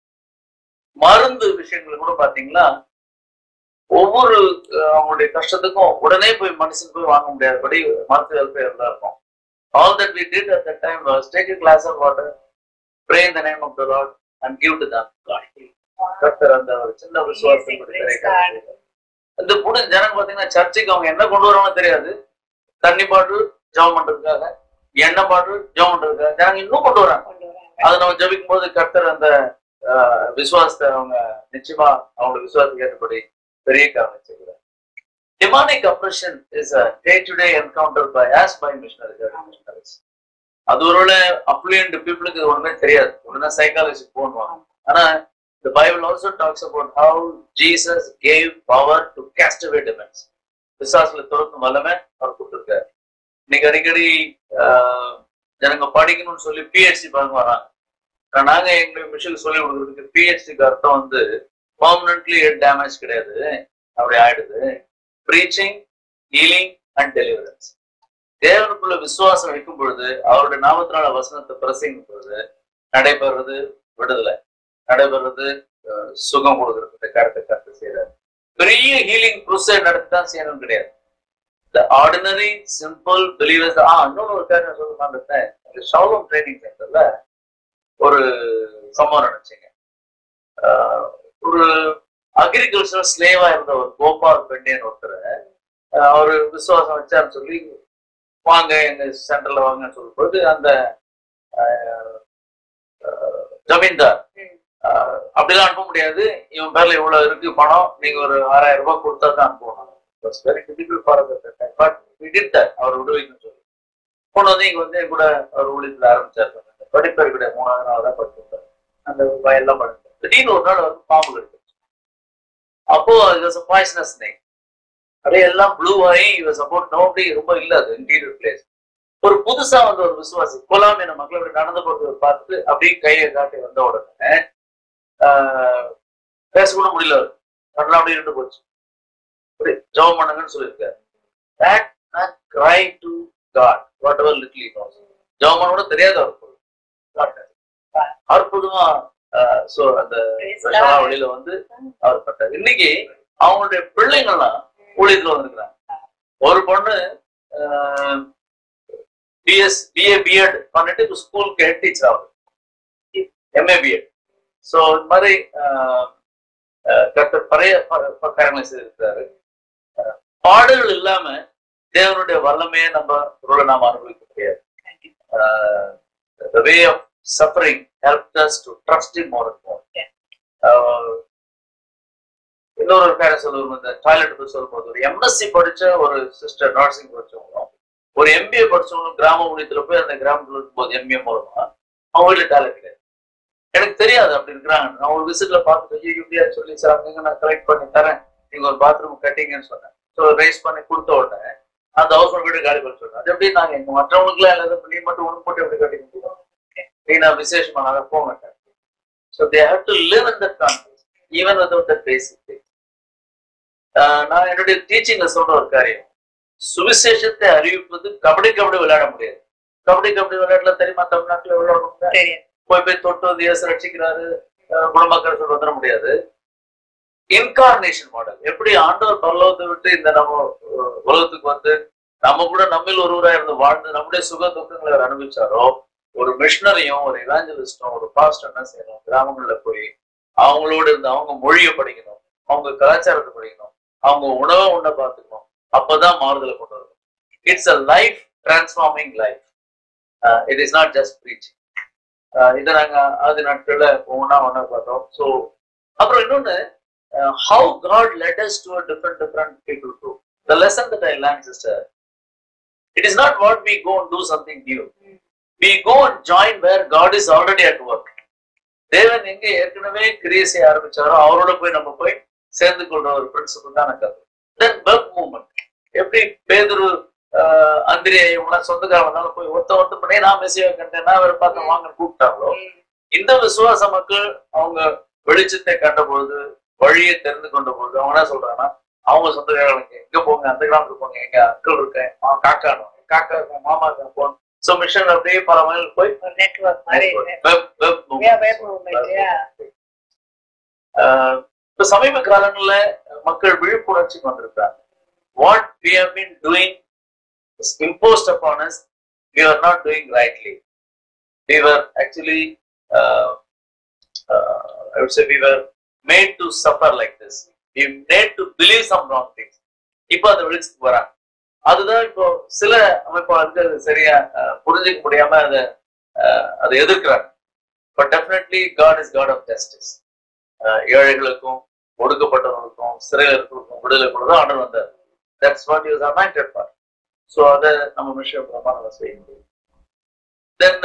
மருந்து விஷயங்கள் கூட பாத்தீங்கன்னா ஒவ்வொரு அஹ், அவங்களுடைய கஷ்டத்துக்கும் உடனே போய் மனுஷன் போய் வாங்க முடியாதபடி மருத்துவ வெல்ஃபேர் தான் இருக்கும் all that we did at the time was take a glass of water pray in the name of the lord and give to them கர்த்தர் அந்த ஒரு சின்ன விசுவாசத்தை கொடுத்து Praise கிடைக்கிறது. இந்த கூட ஜனங்க பாத்தீங்கன்னா சர்ச்சுக்கு அவங்க என்ன கொண்டு வருவாங்கன்னு தெரியாது தண்ணி பாட்டில் ஜெபம் பண்றதுக்காக எண்ணெய் பாட்டில் ஜெபம் பண்றதுக்காக ஜனங்க இன்னும் கொண்டு வராங்க கொண்டு வராங்க. அதை நம்ம ஜபிக்கும் போது கர்த்தர் அந்த ஆஹ், விசுவாசத்தை அவங்க நிச்சயமா அவங்களோட விசுவாசத்துக்கு ஏற்றபடி பெரிய காரணம் செய்கிறார் demonic oppression is a day to day encounter by us by missionaries அது ஒருவேளை அப்ளூயன்ட் பீப்புளுக்கு இது ஒண்ணுமே தெரியாது உடனே சைக்காலஜி போகணும் ஆனா the bible also talks about how jesus gave power to cast away demons விசுவாசத்துல துரத்தும் வல்லமை அவர் கொடுத்துருக்காரு இன்னைக்கு அடிக்கடி ஆஹ், ஜனங்க படிக்கணும்னு சொல்லி பிஹெச்டி பார்க்க வராங்க ஆனா நாங்க எங்க மிஷின் சொல்லி கொடுக்குறதுக்கு பிஹெச்டிக்கு அர்த்தம் வந்து பர்மனன்ட்லி டேமேஜ் கிடையாது அப்படி ஆயிடுது ப்ரீச்சிங் ஹீலிங் அண்ட் டெலிவரன்ஸ் தேவனுக்குள்ள விசுவாசம் வைக்கும் பொழுது அவருடைய நாமத்தினால வசனத்தை பிரசங்கும் பொழுது நடைபெறுறது விடுதலை நடைபெறுறது அஹ், சுகம் கொடுக்கறது இந்த கருத்தை கருத்து செய்யறாரு பெரிய ஹீலிங் ப்ரொசீஜர் நடத்தி தான் செய்யணும் கிடையாது இந்த ஆர்டினரி சிம்பிள் பிலீவர்ஸ் ஆ இன்னொரு ஒரு காரியம் சொல்லலாம் இருந்தேன் ஷவுலம் ட்ரைனிங் சென்டர்ல ஒரு சம்பவம் நினைச்சீங்க ஒரு அக்ரிகல்ச்சர் ஸ்லேவா இருந்த ஒரு கோபால் பெண்டேன்னு ஒருத்தர் அவரு விசுவாசம் வச்சாருன்னு சொல்லி வாங்க எங்க சென்டர்ல வாங்கன்னு சொல்லும்போது அந்த ஆஹ், ஆஹ், ஜமீன்தார் ம். ஆஹ், அப்படிலாம் அனுப்ப முடியாது இவன் பேர்ல இவ்வளவு இருக்கு பணம் நீங்க ஒரு ஆறாயிரம் ரூபாய் கொடுத்தா தான் அனுப்புவோம் very difficult for but we did that அவர் விடுவிக்கணும்னு சொல்லி கொண்டு வந்து இங்க வந்து என் கூட அவர் ஊழியத்தில் ஆரம்பிச்சாரு படிப்பேர் கூட மூணாவது நாள் தான் படிச்சிருந்தாரு அந்த வயல்லாம் படிச்சார் திடீர்னு ஒரு நாள் வந்து பாம்பு கடிச்சு அப்போ இது வாஸ் பாய்சனஸ் ஸ்னேக் அப்படியே எல்லாம் ப்ளூ ஆகி இவர் சப்போர்ட் நோபடி ரொம்ப இல்ல அது இன்டீரியர் பிளேஸ் ஒரு புதுசா வந்த ஒரு விசுவாசி கொலாம் என மக்கள் அப்படி நடந்து போறதை பார்த்துட்டு அப்படியே கையை காட்டி வந்த உடனே ஆஹ், பேசக்கூட முடியல அவருக்கு. கண்ணெல்லாம் அப்படியே இருந்து போச்சு அப்படி ஜெபம் பண்ணுங்கன்னு சொல்லியிருக்காரு that I cry to God whatever little he knows ஜெபம் பண்ண கூட தெரியாது அவருக்கு அற்புதமா சோ அந்த Praise விஷமா God. வெளியில வந்து அவர் பட்டார் இன்னைக்கு அவங்களுடைய பிள்ளைங்கள்லாம் ஊழியத்துல வந்திருக்கிறாங்க ஒரு பொண்ணு பிஎஸ் பிஏ பிஎட் பண்ணிட்டு இப்போ ஸ்கூலுக்கு ஹெட் டீச்சர் ஆகுது எம்ஏ பிஎட் ஸோ இந்த மாதிரி ஆஹ், ஆஹ், கர்த்தர் பழைய ப- ப- காரியங்களை செய்திருக்கிறாரு ஆஹ், பாடுகள் இல்லாம தேவனுடைய வல்லமையை நம்ம பொருளை நாம் அனுபவிக்க முடியாது கண்டிப்பா uh, the way of suffering helped us to trust him more and more. Yeah. Uh, இன்னொரு ஒரு பேர சொல்லுவோம் இந்த டாய்லெட் போய் சொல்லும்போது ஒரு எம்எஸ்சி படிச்ச ஒரு சிஸ்டர் நர்சிங் படிச்சவங்களும் ஒரு எம்பிஏ படிச்சவங்களும் கிராம ஊழியத்துல போய் அந்த கிராமத்துல இருக்கும்போது எம்பிஏ மூலமா அவங்க வீட்டுல டாய்லெட் கிடையாது எனக்கு தெரியாது அப்படி இருக்கிறாங்க நான் ஒரு விசிட்ல பார்த்துட்டு ஐயோ இப்படியா சொல்லி சார் அங்க நான் கலெக்ட் பண்ணி தரேன் நீங்க ஒரு பாத்ரூம் கட்டிங்கன்னு சொன்னேன் ஸோ ரைஸ் பண்ணி கொடுத்த உடனே அந்த ஹவுஸ் வீடு காலி பண்ண சொல்றேன் அது எப்படி நாங்க எங்க மற்றவங்களுக்குலாம் எல்லாரும் நீ மட்டும் உனக்கு மட்டும் எப்படி கட்டி முடியும் நீ நான் விசேஷமா நான் போக மாட்டேன் so they have to live in that context even without that basic thing நான் என்னுடைய டீச்சிங்ல சொல்ற ஒரு காரியம் சுவிசேஷத்தை அறிவிப்பது கபடி கபடி விளையாட முடியாது கபடி கபடி விளையாடல தெரியுமா தமிழ்நாட்டுல விளையாடுவாங்க தெரியும் போய் போய் தொட்டு வந்து இயேசு ரட்சிக்கிறாரு அஹ் குணமாக்கிற சொல்ல வந்துட முடியாது இன்கார்னேஷன் மாடல் எப்படி ஆண்டவர் பரலோகத்தை விட்டு இந்த நம்ம அஹ், உலகத்துக்கு வந்து நம்ம கூட நம்மில் ஒருவரா இருந்து வாழ்ந்து நம்முடைய சுக துக்கங்களை அவர் அனுபவிச்சாரோ ஒரு மிஷனரியும் ஒரு இவாஞ்சலிஸ்டும் ஒரு பாஸ்டர் என்ன செய்யணும் கிராமங்கள்ல போய் அவங்களோட இருந்து அவங்க மொழியை படிக்கணும் அவங்க கலாச்சாரத்தை படிக்கணும் அவங்க உணவை உண்ண பார்த்துக்கணும் அப்பதான் மாறுதலை கொண்டு வரணும் it's a life transforming life it is not just preaching இதை நாங்க ஆதி நாட்கள்ல ஒவ்வொன்றா ஒன்றா பார்த்தோம் ஸோ அப்புறம் இன்னொன்னு how God let us to different different people to the lesson that I learn sister it is not what we go and do something new we go and join where God is already at work தேவன் எங்க ஏற்கனவே கிரியை செய்ய ஆரம்பிச்சாரோ அவரோட போய் நம்ம போய் சேர்ந்து கொள்ற ஒரு பிரின்சிபல் தான் எனக்கு தென் வெப் மூவ்மெண்ட் எப்படி பேதுரு ஆஹ், அந்திரியை இவங்களாம் சொந்தக்காரங்க போய் ஒருத்த ஒருத்த பண்ணி நான் மெசியா கண்டேன் நான் வேற பார்த்து வாங்க கூப்பிட்டாங்களோ இந்த விசுவாச மக்கள் அவங்க வெளிச்சத்தை கண்டபோது வழியை தெரிந்து கொண்ட போது அவங்க என்ன சொல்றாங்கன்னா அவங்க சொந்தக்காரங்களுக்கு எங்க போங்க அந்த கிராமத்துக்கு போங்க எங்க அங்கிள் இருக்கேன் அவன் காக்கா இருக்கேன், காக்கா இருக்கேன் மாமா இருக்கேன் போன் சோ மிஷன் அப்படியே பல மைல் போய் ஒரு நெட்வொர்க் மாதிரி web web Yeah, web movement, yeah. Ah இப்ப சமீப காலங்கள்ல மக்கள் விழிப்புணர்ச்சிக்கு வந்திருக்காங்க what we have been doing is imposed upon us we are not doing rightly we were actually uh, uh, i would say we were made to suffer like this we made to believe some wrong things இப்போ அந்த வெளிச்சத்துக்கு வராங்க அதுதான் இப்போ சில அமைப்பாளருக்கு அது சரியா அஹ், புரிஞ்சுக்க முடியாம அதை அஹ், அதை எதிர்க்கிறாங்க but definitely God is God of justice ஏழைகளுக்கும் ஒடுக்கப்பட்டவர்களுக்கும் சிறையில் இருக்கிறவங்களுக்கும் விடுதலை கூட தான் ஆர்டர் வந்தார் that's what use anointed for so அதை நம்ம விஷயம் மூலமா நம்ம செய்ய முடியும் then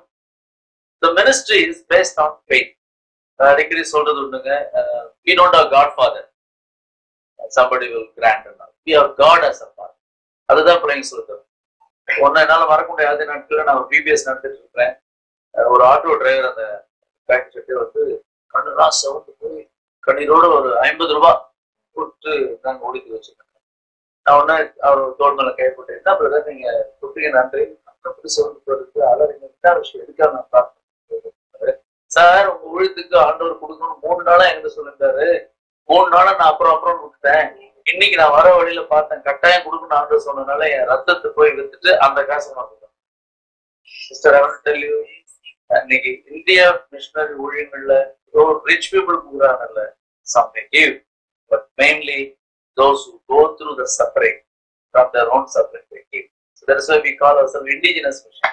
the ministry is based on faith அடிக்கடி சொல்றது உண்டுங்க we don't have God father somebody will grant we have God as a father அதுதான் பிள்ளைங்க சொல்லுறது ஒன்னு என்னால மறக்க முடியாத நாட்கள்ல நான் பிபிஎஸ் நடத்திட்டு இருக்கிறேன் அஹ் ஒரு ஆட்டோ டிரைவர் அந்த பேக்கெட் செட்டு வந்து கண்ணுலாம் சவுண்டு போய் கண்ணீரோட ஒரு ஐம்பது ரூபாய் கொடுத்து நாங்க ஒடுக்கி வச்சிருக்கோம் நான் உடனே அவர் தோல் மேல கை போட்டு என்ன பிரதர் நீங்க கொடுத்தீங்க நன்றி அப்படி சவுண்டு போயிருக்கு அலறிங்க என்ன விஷயம் எதுக்காக நான் பார்த்தேன் சார் உங்க ஊழியத்துக்கு ஆண்டவர் கொடுக்கணும் மூணு நாளா என்கிட்ட சொல்லியிருந்தாரு மூணு நாளா நான் அப்புறம் அப்புறம் விட்டுட்டேன் இன்னைக்கு நான் வர வழியில பார்த்தேன் கட்டாயம் கொடுக்கணும் ஆண்டவர் சொன்னதுனால என் ரத்தத்தை போய் வித்துட்டு அந்த காசை வாங்கிட்டேன் சிஸ்டர் அவன் டெல்லி இன்னைக்கு இந்தியா மிஷினரி ஊழியங்கள்ல ரிச் பீப்புள் கொடுக்குறாங்கல்ல something give but mainly those who go through the suffering from their own suffering they give. So that is why we call ourselves indigenous mission.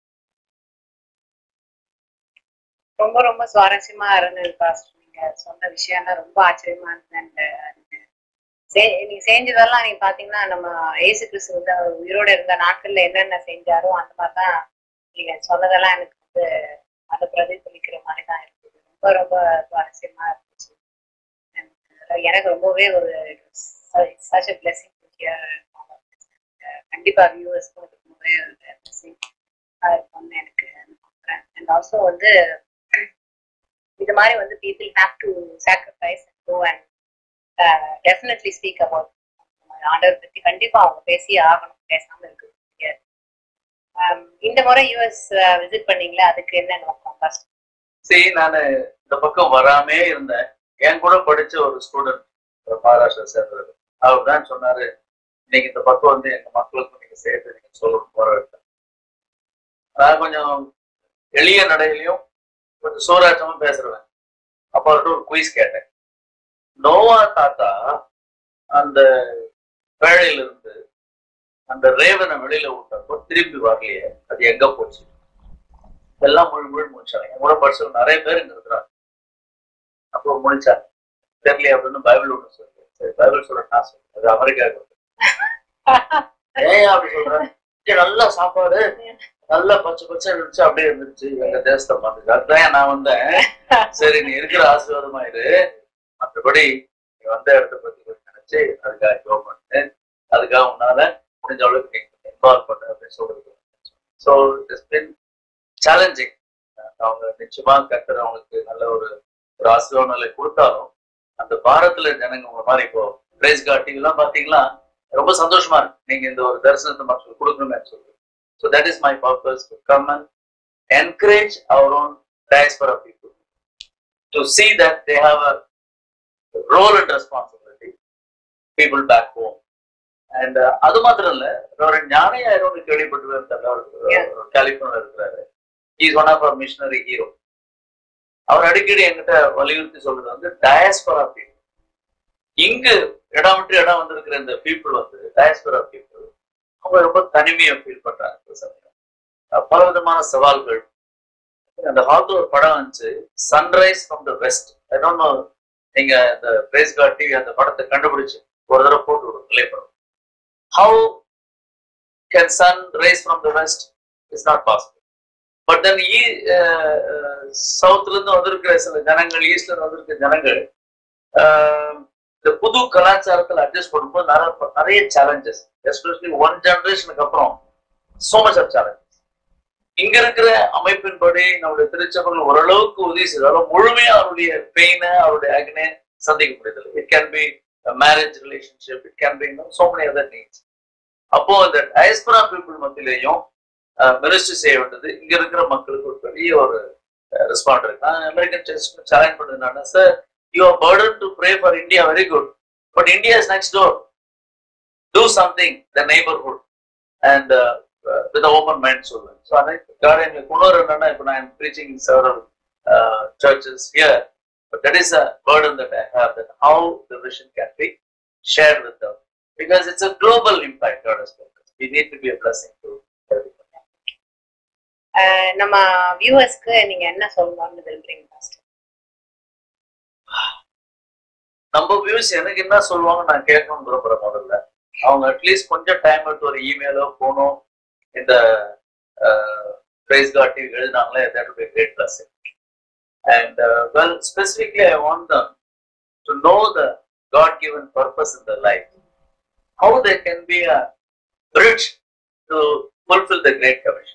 ரொம்ப ரொம்ப சுவாரஸ்யமா இருந்தது பாஸ்டர் நீங்க சொன்ன விஷயம்லாம் ரொம்ப ஆச்சரியமா இருந்தது அந்த செ- நீங்க செஞ்சதெல்லாம் நீங்க பாத்தீங்கன்னா நம்ம ஏசு கிறிஸ்து வந்து அவர் உயிரோட இருந்த நாட்கள்ல என்னென்ன செஞ்சாரோ அந்த மாதிரிதான் நீங்க சொன்னதெல்லாம் எனக்கு வந்து அதை பிரதிபலிக்கிற மாதிரி தான் இருக்குது ரொம்ப ரொம்ப சுவாரஸ்யமா இருந்துச்சு And, uh, எனக்கு ரொம்பவே ஒரு சச் பிளஸிங் கண்டிப்பா வியூவர்ஸ்க்கும் ரொம்பவே ஒரு பிளஸிங் இருக்கும்னு எனக்கு நம்புறேன் அண்ட் ஆல்சோ வந்து இது மாதிரி வந்து people have to sacrifice go and definitely speak about ஆண்டவர் பத்தி கண்டிப்பா அவங்க பேசியே ஆகணும் பேசாம இருக்க முடியாது Um, இந்த முறை யூஎஸ் விசிட் பண்ணீங்களா அதுக்கு என்ன நோக்கம் ஃபர்ஸ்ட் சரி நான் இந்த பக்கம் வராமே இருந்தேன் என் கூட படிச்ச ஒரு ஸ்டூடெண்ட் மகாராஷ்டிரா சேர்ந்தவர் அவர் தான் சொன்னாரு இன்னைக்கு இந்த பக்கம் வந்து எங்க மக்களுக்கு நீங்க சேர்த்து நீங்க சொல்லணும் போற இடத்துல." நான் கொஞ்சம் எளிய நடையிலையும் கொஞ்சம் சூராட்டமும் பேசுறேன் அப்ப அவர்கிட்ட ஒரு குயிஸ் கேட்டேன் நோவா தாத்தா அந்த வேலையில இருந்து அந்த ரேவனை வெளியில விட்டப்போ திரும்பி வரலையே அது எங்க போச்சு எல்லாம் முழு முழு முடிச்சாங்க என் கூட படிச்சவங்க நிறைய பேர் இங்க இருக்கிறாங்க அப்போ முடிச்சாங்க தெரியல அப்படின்னு பைபிள் ஒண்ணு சொல்லுது சரி பைபிள் சொல்ற நான் சொல்றேன் அது அமெரிக்காவுக்கு ஏன் அப்படி சொல்றேன் இங்க நல்ல சாப்பாடு நல்ல பச்சை பச்சை இருந்துச்சு அப்படியே இருந்துச்சு எங்க தேசத்தை மாத்துச்சு அதுதான் நான் வந்தேன் சரி நீ இருக்கிற ஆசீர்வாதமா இரு மற்றபடி நீ வந்த இடத்த பத்தி கொஞ்சம் நினைச்சு அதுக்காக ஜோ பண்ணு அதுக்காக உன்னால முடிஞ்ச அளவுக்கு நீ இன்வால்வ் பண்ணு அப்படின்னு சொல்றது ஸோ இட்ஸ் பின் சேலஞ்சிங் அவங்க நிச்சயமா கத்துற அவங்களுக்கு நல்ல ஒரு ஒரு ஆசீர்வாத நிலை கொடுத்தாலும் அந்த பாரத்துல ஜனங்க உங்க மாதிரி இப்போ பிரேஸ் காட்டிங் எல்லாம் பாத்தீங்களா ரொம்ப சந்தோஷமா இருக்கு நீங்க இந்த ஒரு தரிசனத்தை மக்களுக்கு கொடுக்கணும்னு சொல்லுங்க so that is my purpose to come and encourage our own diaspora people to see that they have a role and responsibility people back home and uh, அது மாத்திரம் இல்ல ஒரு ஞானியாயிரம் கேள்விப்பட்டு Yeah. கலிபோர்னியா இருக்கிறாரு is one of our missionary hero அவர் அடிக்கடி என்கிட்ட வலியுறுத்தி சொல்றது வந்து டயஸ்பரா பீப்புள் இங்கு இடம் விட்டு இடம் வந்திருக்கிற இந்த பீப்புள் வந்து டயஸ்பரா பீப்புள் அவங்க ரொம்ப தனிமையை ஃபீல் பண்றாங்க இந்த சமயம் அஹ் பல விதமான சவால்கள் அந்த காலத்துல ஒரு படம் வந்துச்சு sunrise from the west I don't know நீங்க இந்த பிரேஸ் காட் டிவி அந்த படத்தை கண்டுபிடிச்சு ஒரு தடவை போட்டு விடும் பிளே படம் how can sun rise from the west is not possible but then ஈ சவுத்ல இருந்து வந்திருக்கிற சில ஜனங்கள் ஈஸ்ட்ல இருந்து வந்திருக்கிற ஜனங்கள் ஆஹ், இந்த புது கலாச்சாரத்துல அட்ஜஸ்ட் பண்ணும்போது நிறைய நிறைய சேலஞ்சஸ் எஸ்பெஷலி ஒன் ஜெனரேஷனுக்கு அப்புறம் சோ மச் ஆஃப் சேலஞ்சஸ் இங்க இருக்கிற அமைப்பின்படி நம்முடைய திருச்சபைகள் ஓரளவுக்கு உதவி செய்தாலும் முழுமையா அவருடைய பெயினை அவருடைய அக்னே சந்திக்க முடியதில்லை it can be marriage relationship it can be so many other needs அப்போ இந்த டயஸ்பரா பீப்புள் மத்தியிலையும் மினிஸ்ட்ரி செய்ய வேண்டியது இங்க இருக்கிற மக்களுக்கு ஒரு பெரிய ஒரு ரெஸ்பாண்ட் இருக்கு நான் அமெரிக்கன் சர்ச் சேலஞ்ச் பண்ணது நான் sir you are burden to pray for India very good but India is next door to something the neighbourhood and with open mind சொல்லுவேன் ஸோ அதை காரணம் எங்களுக்கு இன்னொரு என்னன்னா இப்போ நான் preaching several churches here but that is a burden that I have that how the vision can be share with them because it's a global impact God has we need to be a blessing to ah நம்ம வியூவர்ஸ்க்கு நீங்க என்ன சொல்லணும்னு விரும்புறீங்க பாஸ்டர் நம்ம வியூஸ் எனக்கு என்ன சொல்லுவாங்க நான் கேட்கணும்னு விரும்புறேன் முதல்ல அவங்க அட்லீஸ்ட் கொஞ்சம் டைம் எடுத்து ஒரு இமெயிலோ போனோ இந்த பிரைஸ் காட்டி எழுதினாங்களே that be great bless and well specifically I want them to know the God given purpose in the life how they can be a bridge to fulfil the great commission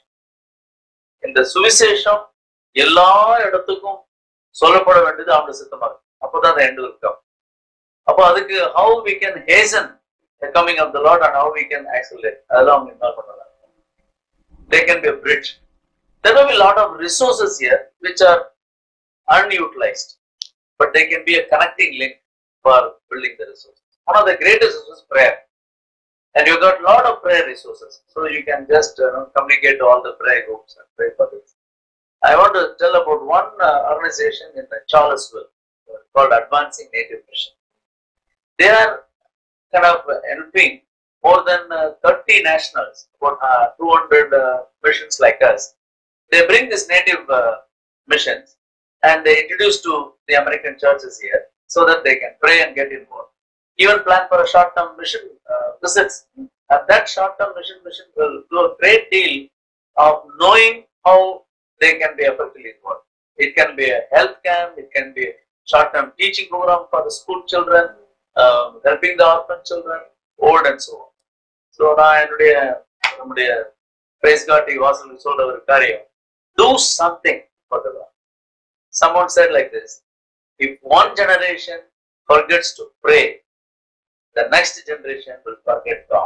இந்த சுவிசேஷம் எல்லா இடத்துக்கும் சொல்லப்பட வேண்டியது அவங்க சித்தமா இருக்கு அப்போதான் அந்த எண்டு இருக்கும் அப்போ அதுக்கு how we can hasten the coming of the Lord and how we can actualise அதெல்லாம் அவங்க இன்வால்வ் பண்ணலாம் they can be bridge there will be lot of resources here which are unutilized but they can be a connecting link for building the resources one of the greatest resources is prayer and you got a lot of prayer resources so you can just you know, communicate to all the prayer groups and pray for this i want to tell about one uh, organization in charlottesville uh, called advancing native mission they are kind of helping more than uh, 30 nationals about uh, 200 uh, missions like us they bring this native uh, missions and they introduce to the american churches here so that they can pray and get involved even plan for a short-term mission uh, visits. And that short-term mission mission will do a great deal of knowing how they can be effectively involved. It can be a health camp, it can be a short-term teaching program for the school children, um, helping the orphan children, old and so on. So நான் என்னுடைய நம்முடைய பிரைஸ் காட்டி வாசலுக்கு சொல்ற ஒரு காரியம் do something for the Lord. Someone said like this, if one generation forgets to pray, the next generation will forget God.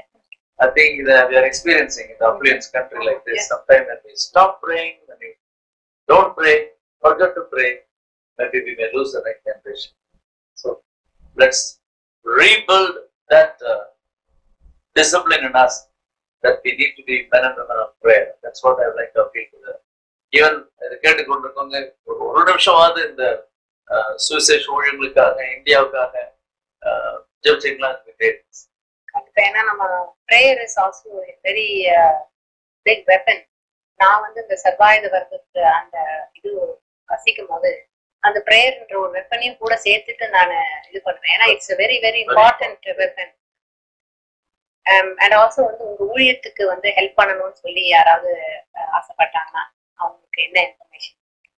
I think that we are experiencing in the affluence country like this. Yeah. Sometimes when we stop praying, when we don't pray, forget to pray, maybe we may lose the next generation. So let's rebuild that uh, discipline in us that we need to be men and women of prayer. That's what I would like to appeal to them. Even இதை கேட்டுக்கொண்டிருக்கவங்க ஒரு ஒரு நிமிஷமாவது இந்த சுவிசேஷ ஊழியர்களுக்காக இந்தியாவுக்காக ஜெபிச்சிங்களா கண்டிப்பா ஏன்னா நம்ம prayer is also very big weapon நான் வந்து இந்த செவ்வாயுத வருடத்துக்கு அந்த இது வசிக்கும் போது அந்த ப்ரேயர்ன்ற ஒரு வெப்பனையும் கூட சேர்த்துட்டு நான் இது பண்ணுவேன் ஏன்னா it's very very important weapon and also வந்து உங்க ஊழியத்துக்கு வந்து ஹெல்ப் பண்ணணும்னு சொல்லி யாராவது அஹ், ஆசைப்பட்டாங்கன்னா அவங்களுக்கு என்ன information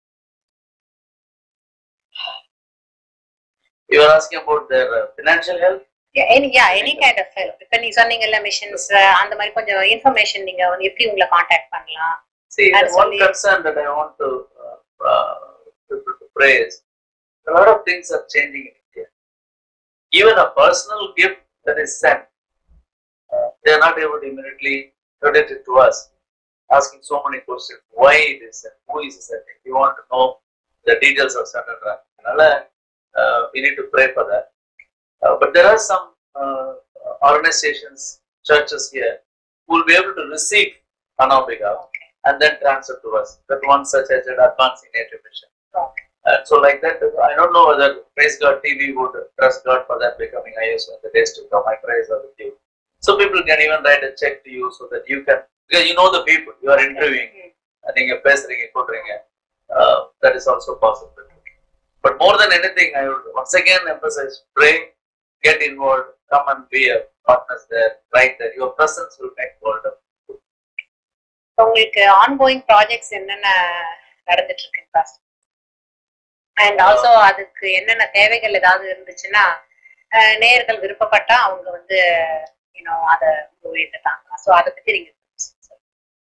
You are asking about their uh, financial help? Any ya any kind of help இப்ப நீங்க சொன்னீங்கல்ல மிஷன்ஸ் அந்த மாதிரி கொஞ்சம் இன்ஃபர்மேஷன் நீங்க வந்து எப்படி உங்களை காண்டாக்ட் பண்ணலாம் See, And the one sorry. concern that I want to, uh, uh, to, to, to praise, a lot of things are changing in India. Even a personal gift that is sent, uh, they are not able to immediately credit it to us, asking so many questions. Why it is sent? Who is sending? We want to know the details of certain uh, we need to pray for that. Uh, but there are some uh, organizations, churches here, who will be able to receive on our behalf and then transfer to us. That one such as an advancing native mission. Okay. Uh, so like that, I don't know whether Praise God TV would trust God for that becoming ISO in the days to come. I praise God with you. So people can even write a check to you so that you can, because you know the people you are interviewing. நீங்க பேசுறீங்க கொடுறீங்க uh, that is also possible. But more than anything, I would once again emphasize pray, get involved, come and be a partners there, right there. Your presence will make world of இப்ப உங்களுக்கு ஆன்கோயிங் ப்ராஜெக்ட்ஸ் என்னென்ன நடந்துட்டு இருக்குன்னு பாஸ்ட் அண்ட் ஆல்சோ அதுக்கு என்னென்ன தேவைகள் ஏதாவது இருந்துச்சுன்னா அஹ், நேயர்கள் விருப்பப்பட்டா அவங்க வந்து யூனோ அதை ஊழியத்தாங்க ஸோ அதை பத்தி நீங்க சொல்லுங்க.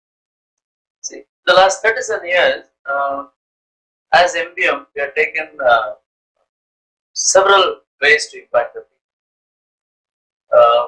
See, the last 37 years, uh, as MBM, we have taken uh, several ways to impact the people. Uh,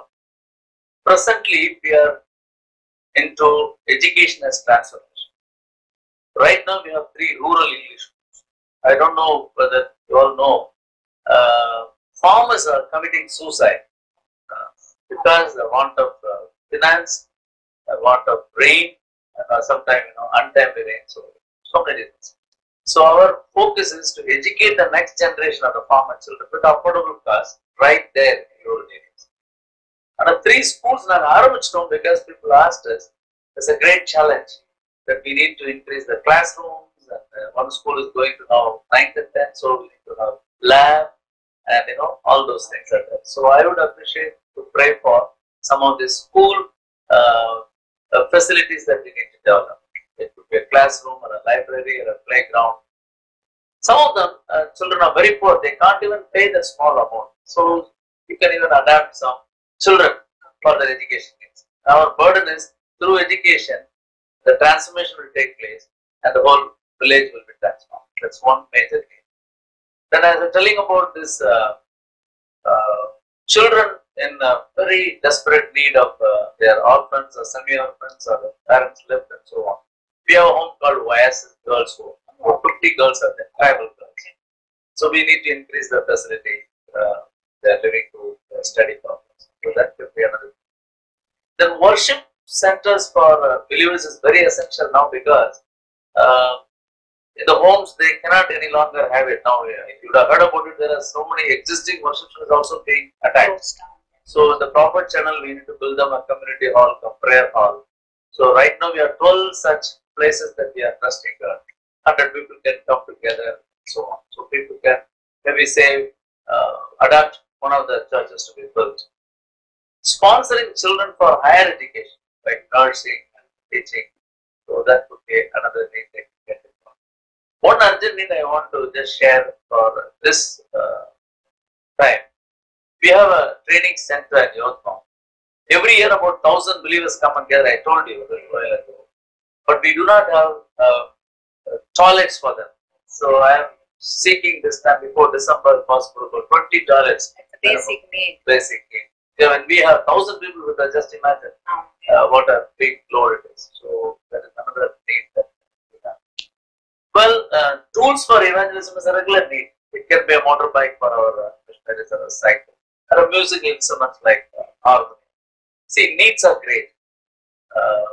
presently, we are into education as transformation. Right now, we have three rural English schools. I don't know whether you all know. Uh, farmers are committing suicide uh, because the want of uh, finance, the want of rain, uh, sometimes you know untimely rain. So, so many reasons. So our focus is to educate the next generation of the farmer children with affordable cost right there in rural areas. And the three schools in ஆரம்பிச்சிட்டோம் because people asked us, it's a great challenge that we need to increase the classrooms and uh, one school is going to now 9th and 10th, so we need to have lab and you know all those things are there. So I would appreciate to pray for some of the school uh, uh, facilities that we need to develop. It could be a classroom or a library or a playground. Some of them, uh, children are very poor, they can't even pay the small amount. So you can even adapt some children for their education needs. Our burden is through education, the transformation will take place and the whole village will be transformed. That's one major need. Then I was telling about this uh, uh, children in uh, very desperate need of uh, their orphans or semi-orphans or the parents left and so on. We have a home called YS Girls Home. About 50 girls are there, tribal girls. So we need to increase the facility. Uh, they are living through uh, study problems. So that could be another. Then worship centers for uh, believers is very essential now because uh, in the homes they cannot any longer have it now. If you would have heard about it, there are so many existing worship centers also being attacked. Closed down. So in the proper channel, we need to build them a community hall, a prayer hall. So right now we have 12 such places that we are trusting God. 100 people can come together and so on. So people can maybe say, uh, adapt one of the churches to be built. Sponsoring children for higher education, like nursing and teaching. So that would be another thing that we can do. One urgent need I want to just share for this uh, time we have a training center at Yotham. Every year, about thousand believers come and gather. I told you a little while ago, but we do not have uh, uh, toilets for them. So I am seeking this time before December, if possible, for twenty toilets. It's a basic need. Basic need. Yeah, when we have thousand people with us, just imagine Um, uh, what a big load it is. So that is another need that we have. Well, uh, tools for evangelism is a regular need. It can be a motorbike for our uh, missionaries or a cycle. Or a musical instruments like uh, harmony. See, needs are great. Uh,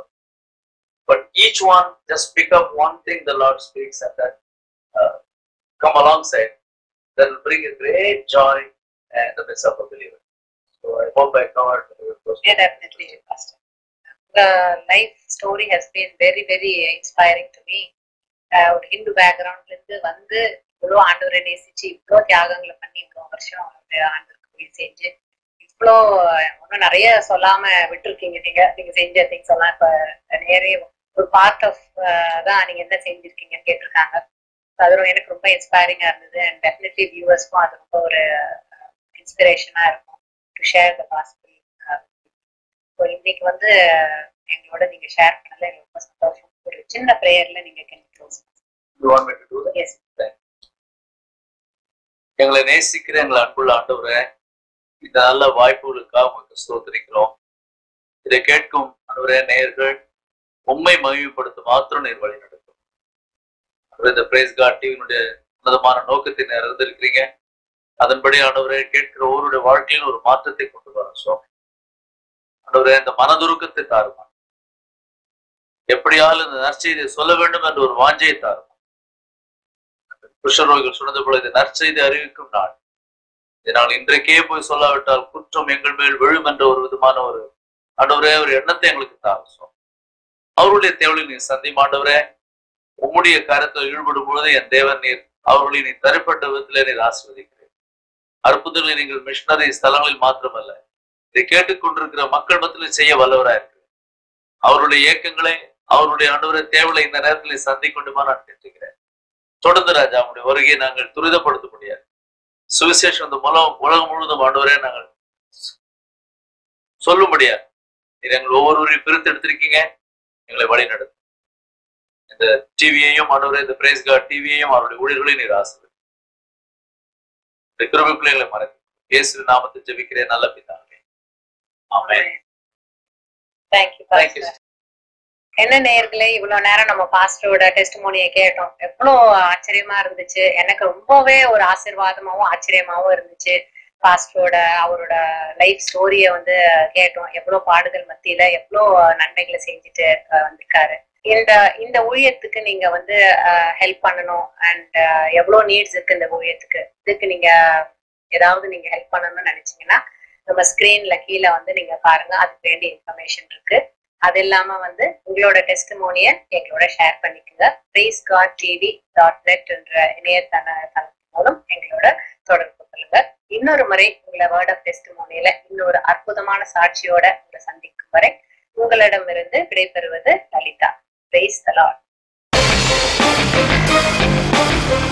but each one just pick up one thing the Lord speaks and then uh, come alongside. That will bring a great joy and the midst of a believer. So I hope I covered your question. Yeah, definitely, Pastor. The life story has been very, very inspiring to me. Uh, ஒரு ஹிந்து பேக்ரவுண்ட்ல இருந்து வந்து இவ்வளோ ஆண்டவரை நேசிச்சு இவ்வளோ தியாகங்களை பண்ணி இவ்வளோ வருஷம் வந்து ஆண்டவருக்கு போய் செஞ்சு இவ்வளோ இன்னும் நிறைய சொல்லாம விட்டுருக்கீங்க நீங்க நீங்க செஞ்ச திங்ஸ் எல்லாம் இப்ப நிறைய ஒரு பார்ட் ஆஃப் தான் நீங்க என்ன செஞ்சிருக்கீங்கன்னு கேட்டிருக்காங்க So அது ரொம்ப- எனக்கு ரொம்ப இன்ஸ்பைரிங்கா இருந்தது அண்ட் டெஃபினெட்லி வியூவர்ஸ்க்கும் அது ரொம்ப ஒரு இன்ஸ்பிரேஷனா இருக்கும் to share the possible so இன்னைக்கு வந்து எங்களோட நீங்க ஷேர் பண்ணல எனக்கு ரொம்ப சந்தோஷம் ஒரு சின்ன ப்ரேயர்ல நீங்க can close You want me to do that? Yes எங்களை நேசிக்கிற எங்களை அன்புள்ள ஆண்டவரே இந்த நல்ல வாய்ப்புகளுக்காக உங்களுக்கு ஸ்தோத்திரிக்கிறோம் இதை கேட்கும் ஆண்டவரே நேயர்கள் உண்மை மகிமைப்படுத்த மாத்திரம் நீர் வழி நடக்கும் ஆண்டவரே, இந்த பிரேஸ் காட் டிவியினுடைய உன்னதமான நோக்கத்தை நீர் அறிந்திருக்கிறீங்க அதன்படி ஆண்டவரே கேட்கிற ஒருவருடைய வாழ்க்கையில் ஒரு மாற்றத்தை கொண்டு வர சுவாமி ஆண்டவரே இந்த மனதுருக்கத்தை தாருமா எப்படியாலும் இந்த நற்செய்தியை சொல்ல வேண்டும் என்ற ஒரு வாஞ்சையை தாருமா குஷ்டரோகிகள் சொன்னது போல இது நற்செய்தி அறிவிக்கும் நாள் இதை நாங்கள் இன்றைக்கே போய் சொல்லாவிட்டால் குற்றம் எங்கள் மேல் விழும் என்ற ஒரு விதமான ஒரு ஆண்டவரே ஒரு எண்ணத்தை எங்களுக்கு தாரசோம் அவருடைய தேவலை நீர் சந்தி மாண்டவரே உம்முடைய காரியத்தில் ஈடுபடும் பொழுது என் தேவன் நீர் அவர்களை நீ தனிப்பட்ட விதத்திலே நீர் ஆசிர்வதிக்கிறேன் அற்புதங்களை நீங்கள் மிஷனரி ஸ்தலங்களில் மாத்திரமல்ல இதை கேட்டுக்கொண்டிருக்கிற மக்கள் மத்தியில் செய்ய வல்லவராக இருக்கு அவருடைய இயக்கங்களை அவருடைய ஆண்டவரை தேவலை இந்த நேரத்தில் சந்திக்கொண்டுமா நான் கேட்டுக்கிறேன் தொடர்ந்து ராஜா உங்களுடைய வருகையை நாங்கள் துரிதப்படுத்த முடியாது சுவிசேஷம் இந்த மூலம் உலகம் முழுவதும் ஆண்டவரே நாங்கள் சொல்ல முடியாது இது எங்கள் ஒவ்வொருவரையும் பிரித்து எடுத்திருக்கீங்க எங்களை வழி நடத்தும் இந்த டிவியையும் ஆண்டவரே இந்த பிரேஸ் கார்ட் டிவியையும் அவருடைய ஊழியர்களையும் நீர் ஆசிரியர் இந்த கிருபை பிள்ளைகளை மறக்க இயேசு நாமத்தை ஜெபிக்கிறேன் நல்ல பிதாவே ஆமென் தேங்க்யூ Thank you. என்ன நேயர்களே இவ்வளவு நேரம் நம்ம பாஸ்டரோட டெஸ்டிமோனியை கேட்டோம் எவ்வளோ ஆச்சரியமா இருந்துச்சு எனக்கு ரொம்பவே ஒரு ஆசீர்வாதமாவும் ஆச்சரியமாவும் இருந்துச்சு பாஸ்டரோட அவரோட லைஃப் ஸ்டோரிய வந்து கேட்டோம் எவ்வளவு பாடுதல் மத்தியில எவ்வளோ நன்மைகளை செஞ்சுட்டு அஹ், வந்திருக்காரு இந்த இந்த ஊழியத்துக்கு நீங்க வந்து ஹெல்ப் பண்ணணும் அண்ட் எவ்வளவு நீட்ஸ் இருக்கு இந்த ஊழியத்துக்கு இதுக்கு நீங்க ஏதாவது நீங்க ஹெல்ப் பண்ணணும்னு நினைச்சீங்கன்னா நம்ம ஸ்கிரீன்ல கீழே வந்து நீங்க பாருங்க அதுக்கு வேண்டிய இன்ஃபர்மேஷன் இருக்கு அது இல்லாம வந்து உங்களோட டெஸ்டிமோனிய எங்களோட ஷேர் பண்ணிக்கோங்க praise God TV dot net என்ற இணையதள தளத்தின் மூலம் எங்களோட தொடர்பு கொள்ளுங்க இன்னொரு முறை உங்களை வேர்ட் ஆஃப் டெஸ்டிமோனியில இன்னொரு அற்புதமான சாட்சியோட உங்களை சந்திக்கும் வரை உங்களிடமிருந்து விடைபெறுவது லலிதா பிரைஸ் தலாட்